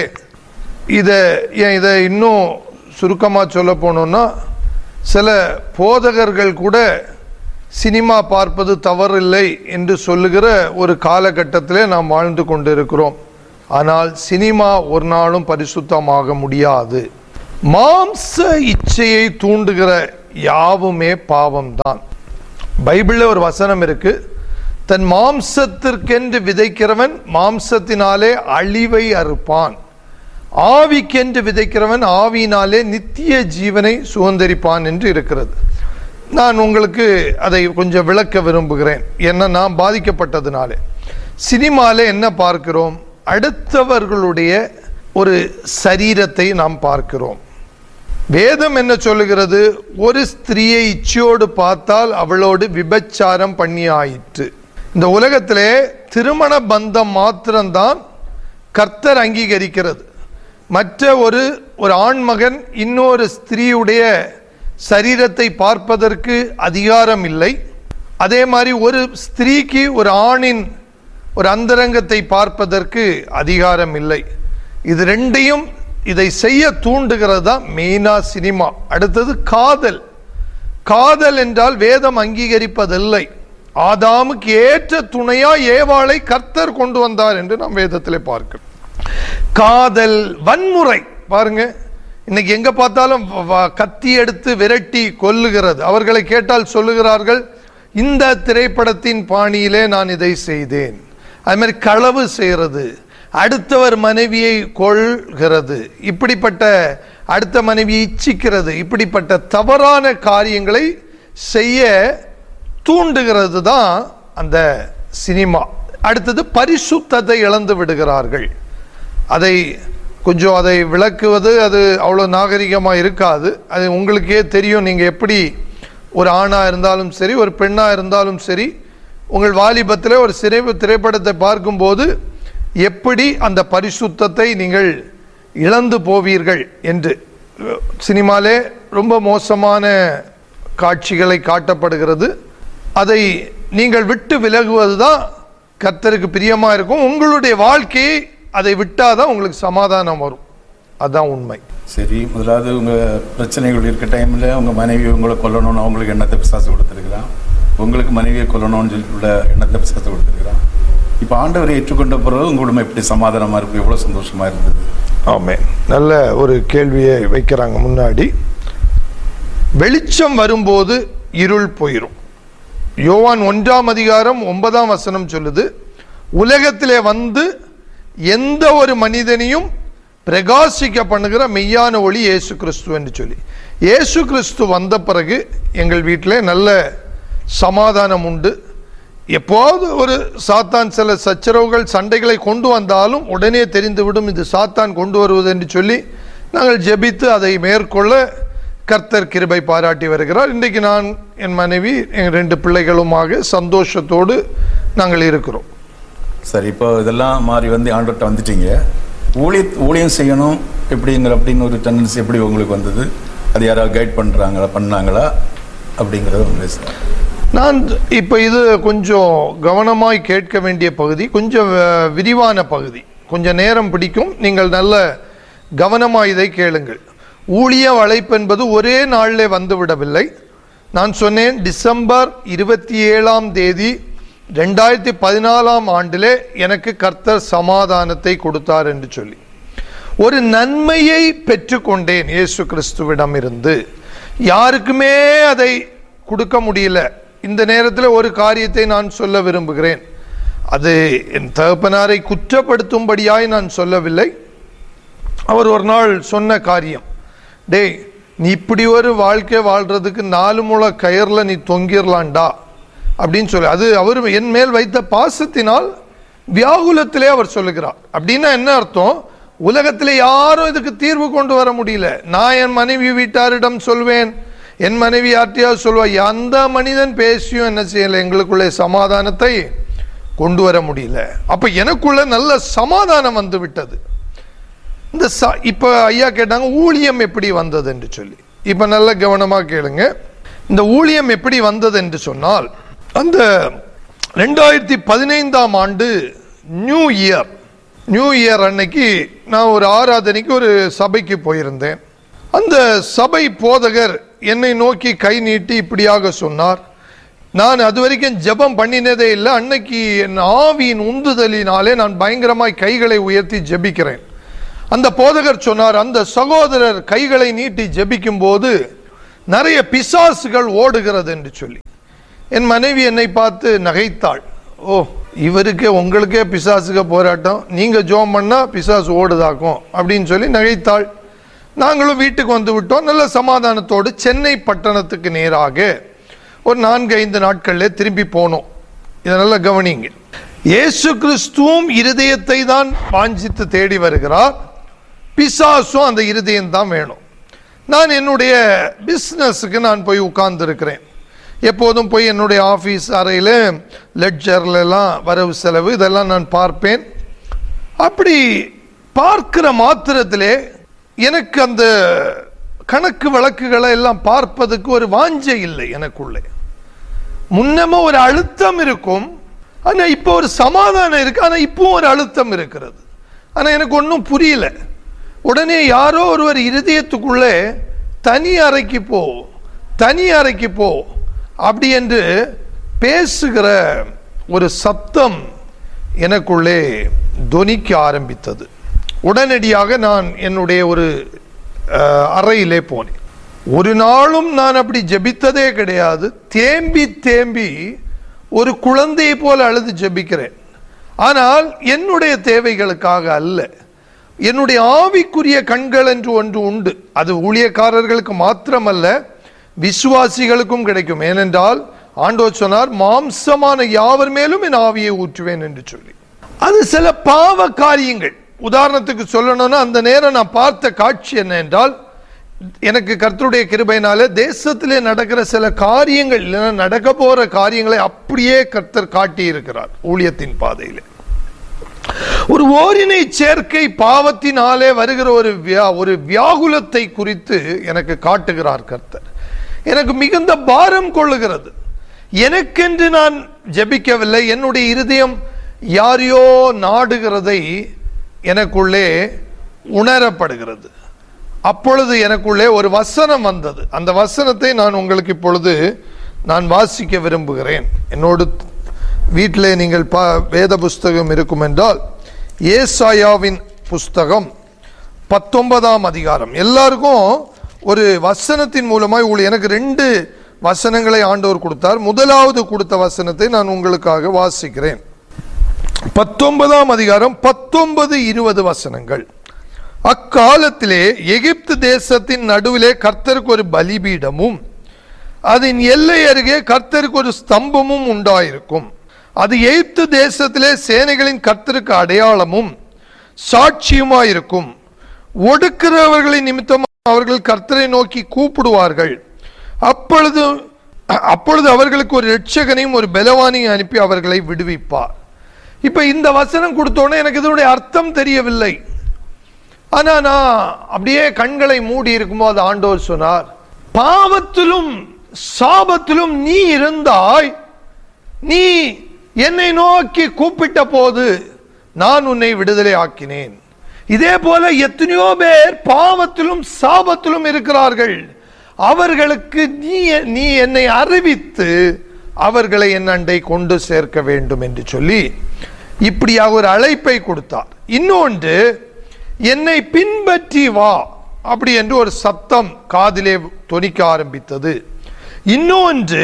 Speaker 3: இதை ஏன் இதை இன்னும் சுருக்கமாக சொல்ல போனோம்னா சில போதகர்கள் கூட சினிமா பார்ப்பது தவறில்லை என்று சொல்லுகிற ஒரு காலகட்டத்திலே நாம் வாழ்ந்து கொண்டிருக்கிறோம் ஆனால் சினிமா ஒரு நாளும் பரிசுத்தமாக முடியாது மாம்ச இச்சையை தூண்டுகிற யாவுமே பாவம்தான் பைபிள்ல ஒரு வசனம் இருக்கு தன் மாம்சத்திற்கென்று விதைக்கிறவன் மாம்சத்தினாலே அழிவை அறுப்பான் ஆவிக்கென்று விதைக்கிறவன் ஆவியினாலே நித்திய ஜீவனை சுதந்திரிப்பான் என்று இருக்கிறது நான் உங்களுக்கு அதை கொஞ்சம் விளக்க விரும்புகிறேன் ஏன்னா நான் பாதிக்கப்பட்டதுனாலே சினிமால என்ன பார்க்கிறோம் அடுத்தவர்களுடைய ஒரு சரீரத்தை நாம் பார்க்கிறோம் வேதம் என்ன சொல்லுகிறது ஒரு ஸ்திரீயை இச்சையோடு பார்த்தால் அவளோடு விபச்சாரம் பண்ணி ஆயிற்று இந்த உலகத்திலே திருமண பந்தம் மாத்திரம்தான் கர்த்தர் அங்கீகரிக்கிறது மற்ற ஒரு ஒரு ஆண்மகன் இன்னொரு ஸ்திரீயுடைய சரீரத்தை பார்ப்பதற்கு அதிகாரம் இல்லை அதே மாதிரி ஒரு ஸ்திரீக்கு ஒரு ஆணின் ஒரு அந்தரங்கத்தை பார்ப்பதற்கு அதிகாரம் இல்லை இது ரெண்டையும் இதை செய்ய தூண்டுகிறது தான் மெயினா சினிமா அடுத்தது காதல் காதல் என்றால் வேதம் அங்கீகரிப்பதில்லை ஆதாமுக்கு ஏற்ற துணையா ஏவாளை கர்த்தர் கொண்டு வந்தார் என்று நாம் வேதத்திலே பார்க்கிறோம் காதல் வன்முறை பாருங்க இன்னைக்கு எங்க பார்த்தாலும் வ- வ- கத்தி எடுத்து விரட்டி கொல்லுகிறது அவர்களை கேட்டால் சொல்லுகிறார்கள் இந்த திரைப்படத்தின் பாணியிலே நான் இதை செய்தேன் அது மாதிரி களவு செய்கிறது அடுத்தவர் மனைவியை கொள்கிறது இப்படிப்பட்ட அடுத்த மனைவியை இச்சிக்கிறது இப்படிப்பட்ட தவறான காரியங்களை செய்ய தூண்டுகிறது தான் அந்த சினிமா அடுத்தது பரிசுத்தத்தை இழந்து விடுகிறார்கள் அதை கொஞ்சம் அதை விளக்குவது அது அவ்வளோ நாகரிகமாக இருக்காது அது உங்களுக்கே தெரியும் நீங்கள் எப்படி ஒரு ஆணாக இருந்தாலும் சரி ஒரு பெண்ணாக இருந்தாலும் சரி உங்கள் வாலிபத்தில் ஒரு சிறை திரைப்படத்தை பார்க்கும்போது எப்படி அந்த பரிசுத்தத்தை நீங்கள் இழந்து போவீர்கள் என்று சினிமாலே ரொம்ப மோசமான காட்சிகளை காட்டப்படுகிறது அதை நீங்கள் விட்டு விலகுவது தான் கர்த்தருக்கு பிரியமாக இருக்கும் உங்களுடைய வாழ்க்கையை அதை விட்டாதான் உங்களுக்கு சமாதானம் வரும் அதுதான் உண்மை
Speaker 4: சரி முதலாவது உங்க பிரச்சனைகள் இருக்க டைம்ல உங்க மனைவி உங்களை கொல்லணும்னு அவங்களுக்கு எண்ணத்தை பிசாசு கொடுத்துருக்கிறான் உங்களுக்கு மனைவியை கொல்லணும்னு சொல்லி உள்ள எண்ணத்தை பிசாசு கொடுத்துருக்கிறான் இப்போ ஆண்டவரை ஏற்றுக்கொண்ட பிறகு உங்க குடும்பம் எப்படி சமாதானமா இருக்கு எவ்வளவு சந்தோஷமா இருந்தது
Speaker 3: ஆமே நல்ல ஒரு கேள்வியை வைக்கிறாங்க முன்னாடி வெளிச்சம் வரும்போது இருள் போயிடும் யோவான் ஒன்றாம் அதிகாரம் ஒன்பதாம் வசனம் சொல்லுது உலகத்திலே வந்து எந்த ஒரு மனிதனையும் பிரகாசிக்க பண்ணுகிற மெய்யான ஒளி இயேசு கிறிஸ்து என்று சொல்லி இயேசு கிறிஸ்து வந்த பிறகு எங்கள் வீட்டில் நல்ல சமாதானம் உண்டு எப்போது ஒரு சாத்தான் சில சச்சரவுகள் சண்டைகளை கொண்டு வந்தாலும் உடனே தெரிந்துவிடும் இது சாத்தான் கொண்டு வருவது என்று சொல்லி நாங்கள் ஜெபித்து அதை மேற்கொள்ள கர்த்தர் கிருபை பாராட்டி வருகிறார் இன்றைக்கு நான் என் மனைவி என் ரெண்டு பிள்ளைகளுமாக சந்தோஷத்தோடு நாங்கள் இருக்கிறோம்
Speaker 4: சரி இப்போ இதெல்லாம் மாறி வந்து ஆண்டவர்கிட்ட வந்துட்டீங்க ஊழிய ஊழியம் செய்யணும் எப்படிங்கிற அப்படின்னு ஒரு டெண்டன்சி எப்படி உங்களுக்கு வந்தது அது யாராவது கைட் பண்ணுறாங்களா பண்ணாங்களா அப்படிங்கிறத உங்களுக்கு
Speaker 3: நான் இப்போ இது கொஞ்சம் கவனமாய் கேட்க வேண்டிய பகுதி கொஞ்சம் அஹ், விரிவான பகுதி கொஞ்சம் நேரம் பிடிக்கும் நீங்கள் நல்ல கவனமாக இதை கேளுங்கள் ஊழிய அழைப்பு என்பது ஒரே நாளிலே வந்துவிடவில்லை நான் சொன்னேன் டிசம்பர் இருபத்தி ஏழாம் தேதி ரெண்டாயிரத்தி பதினாலாம் ஆண்டிலே எனக்கு கர்த்தர் சமாதானத்தை கொடுத்தார் என்று சொல்லி ஒரு நன்மையை பெற்றுக்கொண்டேன் இயேசு கிறிஸ்துவிடம் இருந்து யாருக்குமே அதை கொடுக்க முடியல இந்த நேரத்தில் ஒரு காரியத்தை நான் சொல்ல விரும்புகிறேன் அது என் தகப்பனாரை குற்றப்படுத்தும்படியாய் நான் சொல்லவில்லை அவர் ஒரு நாள் சொன்ன காரியம் டேய் நீ இப்படி ஒரு வாழ்க்கை வாழ்றதுக்கு நாலு முளை கயர்ல நீ தொங்கிரலாண்டா அப்படின்னு சொல்லி அது அவர் என் மேல் வைத்த பாசத்தினால் வியாகுலத்திலே அவர் சொல்லுகிறார் அப்படின்னா என்ன அர்த்தம் உலகத்திலே யாரும் இதுக்கு தீர்வு கொண்டு வர முடியல நான் என் மனைவி வீட்டாரிடம் சொல்வேன் என் மனைவி யார்ட்டையாவது சொல்வா அந்த மனிதன் பேசியும் என்ன செய்யல எங்களுக்குள்ளே சமாதானத்தை கொண்டு வர முடியல அப்ப எனக்குள்ள நல்ல சமாதானம் வந்து விட்டது இந்த ச இப்போ ஐயா கேட்டாங்க ஊழியம் எப்படி வந்தது என்று சொல்லி இப்போ நல்ல கவனமாக கேளுங்க இந்த ஊழியம் எப்படி வந்தது என்று சொன்னால் அந்த ரெண்டாயிரத்தி பதினைந்தாம் ஆண்டு நியூ இயர் நியூ இயர் அன்னைக்கு நான் ஒரு ஆராதனைக்கு ஒரு சபைக்கு போயிருந்தேன் அந்த சபை போதகர் என்னை நோக்கி கை நீட்டி இப்படியாக சொன்னார் நான் அது வரைக்கும் ஜெபம் பண்ணினதே இல்லை அன்னைக்கு என் ஆவியின் உந்துதலினாலே நான் பயங்கரமாய் கைகளை உயர்த்தி ஜெபிக்கிறேன் அந்த போதகர் சொன்னார் அந்த சகோதரர் கைகளை நீட்டி ஜெபிக்கும் போது நிறைய பிசாசுகள் ஓடுகிறது என்று சொல்லி என் மனைவி என்னை பார்த்து நகைத்தாள் ஓ இவருக்கே உங்களுக்கே பிசாசுக போராட்டம் நீங்க ஜோம் பண்ணா பிசாசு ஓடுதாக்கும் அப்படின்னு சொல்லி நகைத்தாள் நாங்களும் வீட்டுக்கு வந்து விட்டோம் நல்ல சமாதானத்தோடு சென்னை பட்டணத்துக்கு நேராக ஒரு நான்கு ஐந்து நாட்கள்ல திரும்பி போனோம் இதை நல்லா கவனிங்க இயேசு கிறிஸ்துவும் இருதயத்தை தான் வாஞ்சித்து தேடி வருகிறார் பிசாசும் அந்த இருதயம் தான் வேணும் நான் என்னுடைய பிஸ்னஸுக்கு நான் போய் உட்கார்ந்து இருக்கிறேன் எப்போதும் போய் என்னுடைய ஆஃபீஸ் அறையில் லெட்ஜர்ல எல்லாம் வரவு செலவு இதெல்லாம் நான் பார்ப்பேன் அப்படி பார்க்கிற மாத்திரத்திலே எனக்கு அந்த கணக்கு வழக்குகளை எல்லாம் பார்ப்பதுக்கு ஒரு வாஞ்சை இல்லை எனக்குள்ளே முன்னமே ஒரு அழுத்தம் இருக்கும் ஆனா இப்போ ஒரு சமாதானம் இருக்கு ஆனா இப்போ ஒரு அழுத்தம் இருக்கிறது ஆனா எனக்கு ஒன்றும் புரியல உடனே யாரோ ஒருவர் இருதயத்துக்குள்ளே தனி அறைக்கு போ தனி அறைக்கு போ அப்படி என்று பேசுகிற ஒரு சத்தம் எனக்குள்ளே தொனிக்க ஆரம்பித்தது உடனடியாக நான் என்னுடைய ஒரு அஹ், அறையிலே போனேன் ஒரு நாளும் நான் அப்படி ஜெபித்ததே கிடையாது தேம்பி தேம்பி ஒரு குழந்தையை போல அழுது ஜெபிக்கிறேன் ஆனால் என்னுடைய தேவைகளுக்காக அல்ல என்னுடைய ஆவிக்குரிய கண்கள் என்று ஒன்று உண்டு அது ஊழியக்காரர்களுக்கு மாத்திரமல்ல விசுவாசிகளுக்கும் கிடைக்கும் ஏனென்றால் ஆண்டவர் சொன்னார் மாம்சமான யாவர் மேலும் என் ஆவியை ஊற்றுவேன் என்று சொல்லி அது சில பாவ காரியங்கள் உதாரணத்துக்கு சொல்லணும்னா அந்த நேரம் நான் பார்த்த காட்சி என்ன என்றால் எனக்கு கர்த்தருடைய கிருபையினால தேசத்திலே நடக்கிற சில காரியங்கள் இல்லைன்னா நடக்க போற காரியங்களை அப்படியே கர்த்தர் காட்டி இருக்கிறார் ஊழியத்தின் பாதையிலே ஒரு ஓரினை சேர்க்கை பாவத்தினாலே வருகிற ஒரு வியா- ஒரு வியாகுலத்தை குறித்து எனக்கு காட்டுகிறார் கர்த்தர் எனக்கு மிகுந்த பாரம் கொள்ளுகிறது எனக்கென்று நான் ஜெபிக்கவில்லை என்னுடைய இருதயம் யாரையோ நாடுகிறதை எனக்குள்ளே உணரப்படுகிறது அப்பொழுது எனக்குள்ளே ஒரு வசனம் வந்தது அந்த வசனத்தை நான் உங்களுக்கு இப்பொழுது நான் வாசிக்க விரும்புகிறேன் என்னோடு வீட்டிலே நீங்கள் பா வேத புஸ்தகம் இருக்கும் என்றால் ஏசாயாவின் புஸ்தகம் பத்தொன்பதாம் அதிகாரம் எல்லாருக்கும் ஒரு வசனத்தின் மூலமாய் உங்களுக்கு எனக்கு ரெண்டு வசனங்களை ஆண்டவர் கொடுத்தார் முதலாவது கொடுத்த வசனத்தை நான் உங்களுக்காக வாசிக்கிறேன் பத்தொன்பதாம் அதிகாரம் பத்தொன்பது இருபது வசனங்கள் அக்காலத்திலே எகிப்து தேசத்தின் நடுவிலே கர்த்தருக்கு ஒரு பலிபீடமும் அதன் எல்லை அருகே கர்த்தருக்கு ஒரு ஸ்தம்பமும் உண்டாயிருக்கும் அது எகிப்து தேசத்திலே சேனைகளின் கர்த்தருக்கு அடையாளமும் சாட்சியுமாயிருக்கும் ஒடுக்கிறவர்களின் நிமித்தம் அவர்கள் கர்த்தரை நோக்கி கூப்பிடுவார்கள் அப்பொழுது அப்பொழுது அவர்களுக்கு ஒரு ரட்சகனையும் ஒரு பலவானையும் அனுப்பி அவர்களை விடுவிப்பார் இப்ப இந்த வசனம் கொடுத்தோன்னே எனக்கு இதனுடைய அர்த்தம் தெரியவில்லை ஆனா நான் அப்படியே கண்களை மூடி இருக்கும்போது ஆண்டவர் சொன்னார் பாவத்திலும் சாபத்திலும் நீ இருந்தாய் நீ என்னை நோக்கி கூப்பிட்ட போது நான் உன்னை விடுதலை ஆக்கினேன் இதே போல எத்தனையோ பேர் பாவத்திலும் சாபத்திலும் இருக்கிறார்கள் அவர்களுக்கு நீ நீ என்னை அறிவித்து அவர்களை என் அண்டை கொண்டு சேர்க்க வேண்டும் என்று சொல்லி இப்படியாக ஒரு அழைப்பை கொடுத்தார் இன்னொன்று என்னை பின்பற்றி வா அப்படி என்று ஒரு சத்தம் காதிலே தொனிக்க ஆரம்பித்தது இன்னொன்று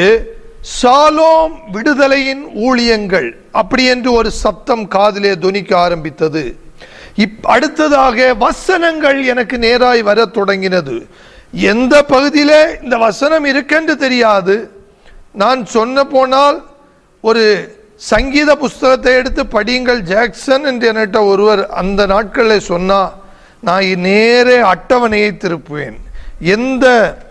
Speaker 3: சாலோம் விடுதலையின் ஊழியங்கள் அப்படி என்று ஒரு சத்தம் காதிலே தொனிக்க ஆரம்பித்தது இப் அடுத்ததாக வசனங்கள் எனக்கு நேராய் வரத் தொடங்கினது எந்த பகுதியிலே இந்த வசனம் இருக்கென்று தெரியாது நான் சொன்ன போனால் ஒரு சங்கீத புஸ்தகத்தை எடுத்து படியுங்கள் ஜாக்சன் என்று என்கிட்ட ஒருவர் அந்த நாட்களில் சொன்னா நான் நேரே அட்டவணையை திருப்புவேன் எந்த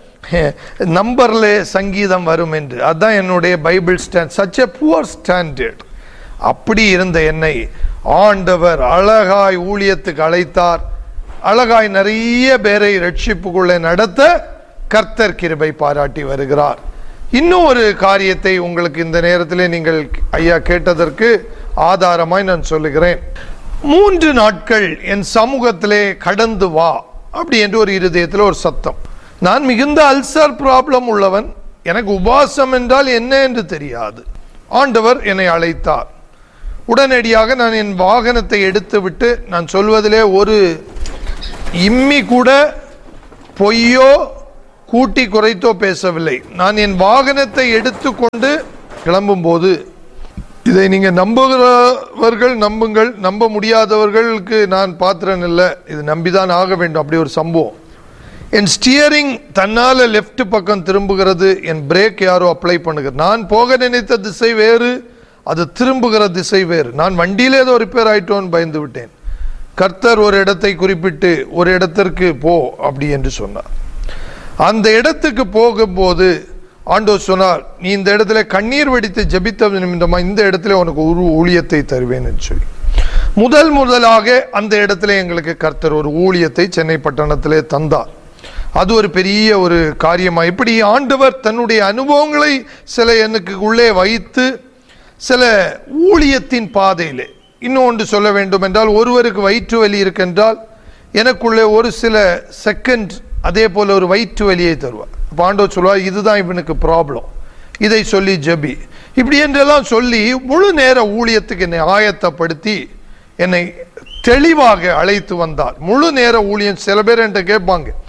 Speaker 3: நம்பர்ல சங்கீதம் வரும் என்று அதான் என்னுடைய Bible stand such a poor standard அப்படி இருந்த என்னை ஆண்டவர் அழகாய் ஊழியத்துக்கு அழைத்தார் அழகாய் நிறைய பேரை ரட்சிப்புக்குள்ளே நடத்த கர்த்தர் கிருபை பாராட்டி வருகிறார் இன்னும் ஒரு காரியத்தை உங்களுக்கு இந்த நேரத்திலே நீங்கள் ஐயா கேட்டதற்கு ஆதாரமாய் நான் சொல்லுகிறேன் மூன்று நாட்கள் என் சமூகத்திலே கடந்து வா அப்படி என்று ஒரு இருதயத்தில் ஒரு சத்தம் நான் மிகுந்த அல்சர் ப்ராப்ளம் உள்ளவன் எனக்கு உபாசம் என்றால் என்ன என்று தெரியாது ஆண்டவர் என்னை அழைத்தார் உடனடியாக நான் என் வாகனத்தை எடுத்துவிட்டு நான் சொல்வதிலே ஒரு இம்மி கூட பொய்யோ கூட்டி குறைத்தோ பேசவில்லை நான் என் வாகனத்தை எடுத்துக்கொண்டு கிளம்பும்போது இதை நீங்க நம்புகிறவர்கள் நம்புங்கள் நம்ப முடியாதவர்களுக்கு நான் பாத்திரன் இல்லை இது நம்பிதான் ஆக வேண்டும் அப்படி ஒரு சம்பவம் என் ஸ்டியரிங் தன்னால லெஃப்ட் பக்கம் திரும்புகிறது என் பிரேக் யாரோ அப்ளை பண்ணுகிறது நான் போக நினைத்த திசை வேறு அது திரும்புகிற திசை வேறு நான் வண்டியிலே ஏதோ ரிப்பேர் ஆயிட்டோன்னு பயந்து விட்டேன் கர்த்தர் ஒரு இடத்தை குறிப்பிட்டு ஒரு இடத்திற்கு போ அப்படி என்று சொன்னார் அந்த இடத்துக்கு போகும்போது ஆண்டவர் சொன்னார் நீ இந்த இடத்துல கண்ணீர் வெடித்து ஜெபித்த நிமித்தமா இந்த இடத்துல உனக்கு ஒரு ஊழியத்தை தருவேன் என்று சொல்லி முதல் முதலாக அந்த இடத்துல எங்களுக்கு கர்த்தர் ஒரு ஊழியத்தை சென்னை பட்டணத்திலே தந்தார் அது ஒரு பெரிய ஒரு காரியமா இப்படி ஆண்டவர் தன்னுடைய அனுபவங்களை சில எனக்கு உள்ளே வைத்து சில ஊழியத்தின் பாதையிலே இன்னொன்று சொல்ல வேண்டும் என்றால் ஒருவருக்கு வயிற்று வலி இருக்கின்றால் எனக்குள்ளே ஒரு சில செகண்ட் அதே போல ஒரு வயிற்று வலியை தருவார் அப்போ ஆண்டவர் சொல்லுவார் இதுதான் இவனுக்கு ப்ராப்ளம் இதை சொல்லி ஜெபி இப்படி என்றெல்லாம் சொல்லி முழு நேர ஊழியத்துக்கு என்னை ஆயத்தப்படுத்தி என்னை தெளிவாக அழைத்து வந்தார் முழு நேர ஊழியம் சில பேர் என்கிட்ட கேட்பாங்க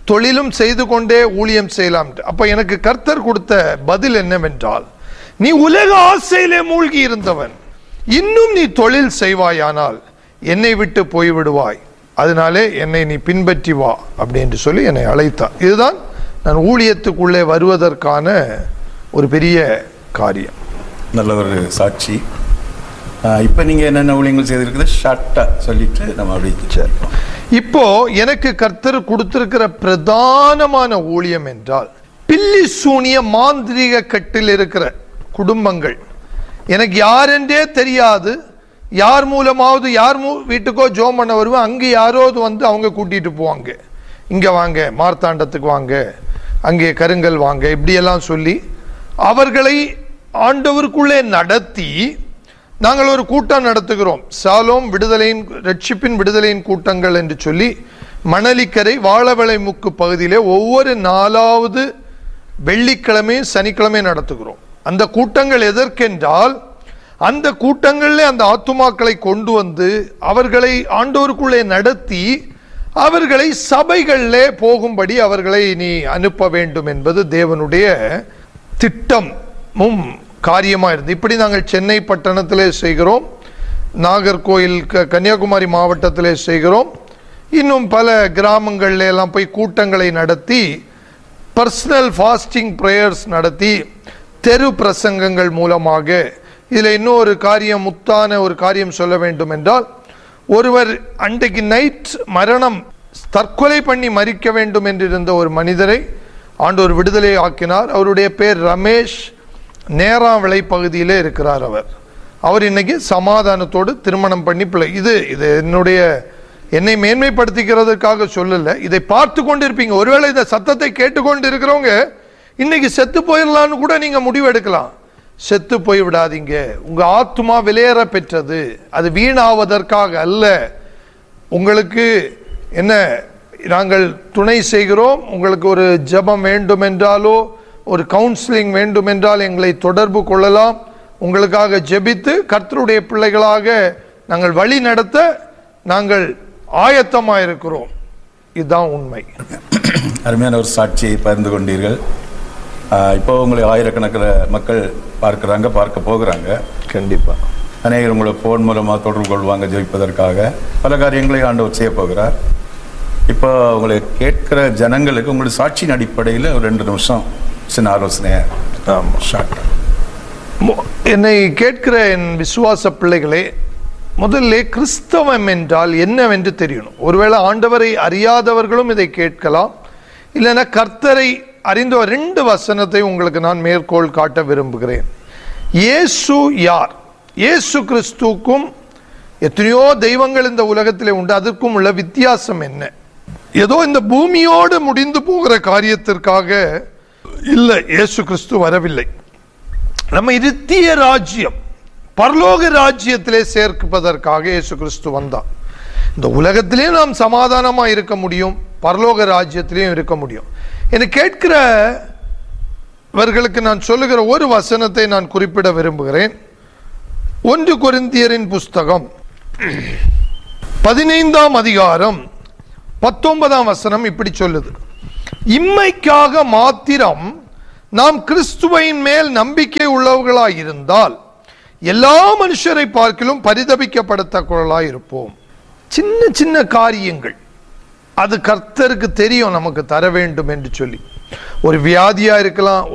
Speaker 3: தொழிலும் செய்து கொண்டே ஊழியம் செய்யலாம் அப்ப எனக்கு கர்த்தர் கொடுத்த பதில் என்னவென்றால் நீ உலக ஆசையிலே மூழ்கி இருந்தவன் இன்னும் நீ தொழில் செய்வாயானால் என்னை விட்டு போய்விடுவாய் அதனாலே என்னை நீ பின்பற்றி வா அப்படின்னு சொல்லி என்னை அழைத்தார் இதுதான் நான் ஊழியத்துக்குள்ளே வருவதற்கான ஒரு பெரிய காரியம்
Speaker 4: நல்ல ஒரு சாட்சி ஆஹ் இப்ப நீங்க என்னென்ன ஊழியங்கள் செய்திருக்கிறது ஷார்ட்டா சொல்லிட்டு நம்ம அப்படி
Speaker 3: இப்போ எனக்கு கர்த்தர் கொடுத்திருக்கிற பிரதானமான ஊழியம் என்றால் பில்லி சூனிய மாந்திரீக கட்டில் இருக்கிற குடும்பங்கள் எனக்கு யாரென்றே தெரியாது யார் மூலமாவது யார் மூ வீட்டுக்கோ ஜோம் பண்ண வருவேன் அங்கே யாராவது வந்து அவங்க கூட்டிட்டு போவாங்க இங்க வாங்க மார்த்தாண்டத்துக்கு வாங்க அங்கே கருங்கல் வாங்க இப்படியெல்லாம் சொல்லி அவர்களை ஆண்டவருக்குள்ளே நடத்தி நாங்கள் ஒரு கூட்டம் நடத்துகிறோம் சாலோம் விடுதலையின் ரட்சிப்பின் விடுதலையின் கூட்டங்கள் என்று சொல்லி மணலிக்கரை வாழவளை முக்கு பகுதியிலே ஒவ்வொரு நாலாவது வெள்ளிக்கிழமை சனிக்கிழமை நடத்துகிறோம் அந்த கூட்டங்கள் எதற்கென்றால் அந்த கூட்டங்களில் அந்த ஆத்துமாக்களை கொண்டு வந்து அவர்களை ஆண்டோருக்குள்ளே நடத்தி அவர்களை சபைகளிலே போகும்படி அவர்களை நீ அனுப்ப வேண்டும் என்பது தேவனுடைய திட்டமும் காரியமா இருந்து இப்படி நாங்கள் சென்னை பட்டணத்திலே செய்கிறோம் நாகர்கோயில் க- கன்னியாகுமரி மாவட்டத்திலே செய்கிறோம் இன்னும் பல கிராமங்கள்ல எல்லாம் போய் கூட்டங்களை நடத்தி பர்சனல் ஃபாஸ்டிங் ப்ரேயர்ஸ் நடத்தி தெரு பிரசங்கங்கள் மூலமாக இதில் இன்னொரு காரியம் முத்தான ஒரு காரியம் சொல்ல வேண்டும் என்றால் ஒருவர் அன்றைக்கு நைட் மரணம் தற்கொலை பண்ணி மறிக்க வேண்டும் என்றிருந்த ஒரு மனிதரை ஆண்டவர் விடுதலை ஆக்கினார் அவருடைய பேர் ரமேஷ் நேராவிளை பகுதியிலே இருக்கிறார் அவர் அவர் இன்னைக்கு சமாதானத்தோடு திருமணம் பண்ணி பிள்ளை இது இது என்னுடைய என்னை மேன்மைப்படுத்திக்கிறதுக்காக சொல்லல இதை பார்த்து கொண்டிருப்பீங்க ஒருவேளை இந்த சத்தத்தை கேட்டுக்கொண்டு இருக்கிறவங்க இன்னைக்கு செத்து போயிடலான்னு கூட நீங்க முடிவு எடுக்கலாம் செத்து போய் விடாதீங்க உங்க ஆத்மா விலையேற பெற்றது அது வீணாவதற்காக அல்ல உங்களுக்கு என்ன நாங்கள் துணை செய்கிறோம் உங்களுக்கு ஒரு ஜெபம் வேண்டும் என்றாலோ ஒரு கவுன்சிலிங் வேண்டும் என்றால் எங்களை தொடர்பு கொள்ளலாம் உங்களுக்காக ஜெபித்து கர்த்தருடைய பிள்ளைகளாக நாங்கள் வழி நடத்த நாங்கள் ஆயத்தமாக இருக்கிறோம் இதுதான் உண்மை
Speaker 4: அருமையான ஒரு சாட்சியை பகிர்ந்து கொண்டீர்கள் ஆஹ் இப்போ உங்களை ஆயிரக்கணக்கில் மக்கள் பார்க்குறாங்க பார்க்க போகிறாங்க
Speaker 3: கண்டிப்பா
Speaker 4: அநேகர் உங்களை ஃபோன் மூலமாக தொடர்பு கொள்வாங்க ஜெயிப்பதற்காக பல காரியங்களை ஆண்டவர் செய்ய போகிறார் இப்போ உங்களை கேட்கிற ஜனங்களுக்கு உங்களுடைய சாட்சியின் அடிப்படையில் ஒரு ரெண்டு நிமிஷம் சின்ன ஆலோசனையை
Speaker 3: ஆமா
Speaker 4: ஷார்ட்
Speaker 3: மு- என்னை கேட்கிற என் விசுவாச பிள்ளைகளே முதல்ல கிறிஸ்தவம் என்றால் என்னவென்று தெரியணும் ஒருவேளை ஆண்டவரை அறியாதவர்களும் இதை கேட்கலாம் இல்லைன்னா கர்த்தரை அறிந்த ஒரு ரெண்டு வசனத்தை உங்களுக்கு நான் மேற்கோள் காட்ட விரும்புகிறேன் இயேசு யார் இயேசு கிறிஸ்துக்கும் எத்தனையோ தெய்வங்கள் இந்த உலகத்திலே உண்டு அதற்கும் உள்ள வித்தியாசம் என்ன ஏதோ இந்த பூமியோடு முடிந்து போகிற காரியத்திற்காக இல்லை இயேசு கிறிஸ்து வரவில்லை நம்ம இருத்திய ராஜ்யம் பரலோக ராஜ்யத்திலே சேர்ப்பதற்காக இயேசு கிறிஸ்து வந்தார் இந்த உலகத்திலே நாம் சமாதானமா இருக்க முடியும் பரலோக ராஜ்யத்திலேயும் இருக்க முடியும் என கேட்கிறவர்களுக்கு நான் சொல்லுகிற ஒரு வசனத்தை நான் குறிப்பிட விரும்புகிறேன் ஒன்று கொரிந்தியரின் புஸ்தகம் பதினைந்தாம் அதிகாரம் பத்தொன்பதாம் வசனம் இப்படி சொல்லுது இம்மைக்காக மாத்திரம் நாம் கிறிஸ்துவின் மேல் நம்பிக்கை உள்ளவர்களாய் இருந்தால் எல்லா மனுஷரை பார்க்கிலும் பரிதபிக்கப்படத்தக்கவர்களாய் இருப்போம் சின்ன சின்ன காரியங்கள் அது கர்த்தருக்கு தெரியும் நமக்கு தர வேண்டும் என்று சொல்லி ஒரு வியாதியா இருக்கலாம்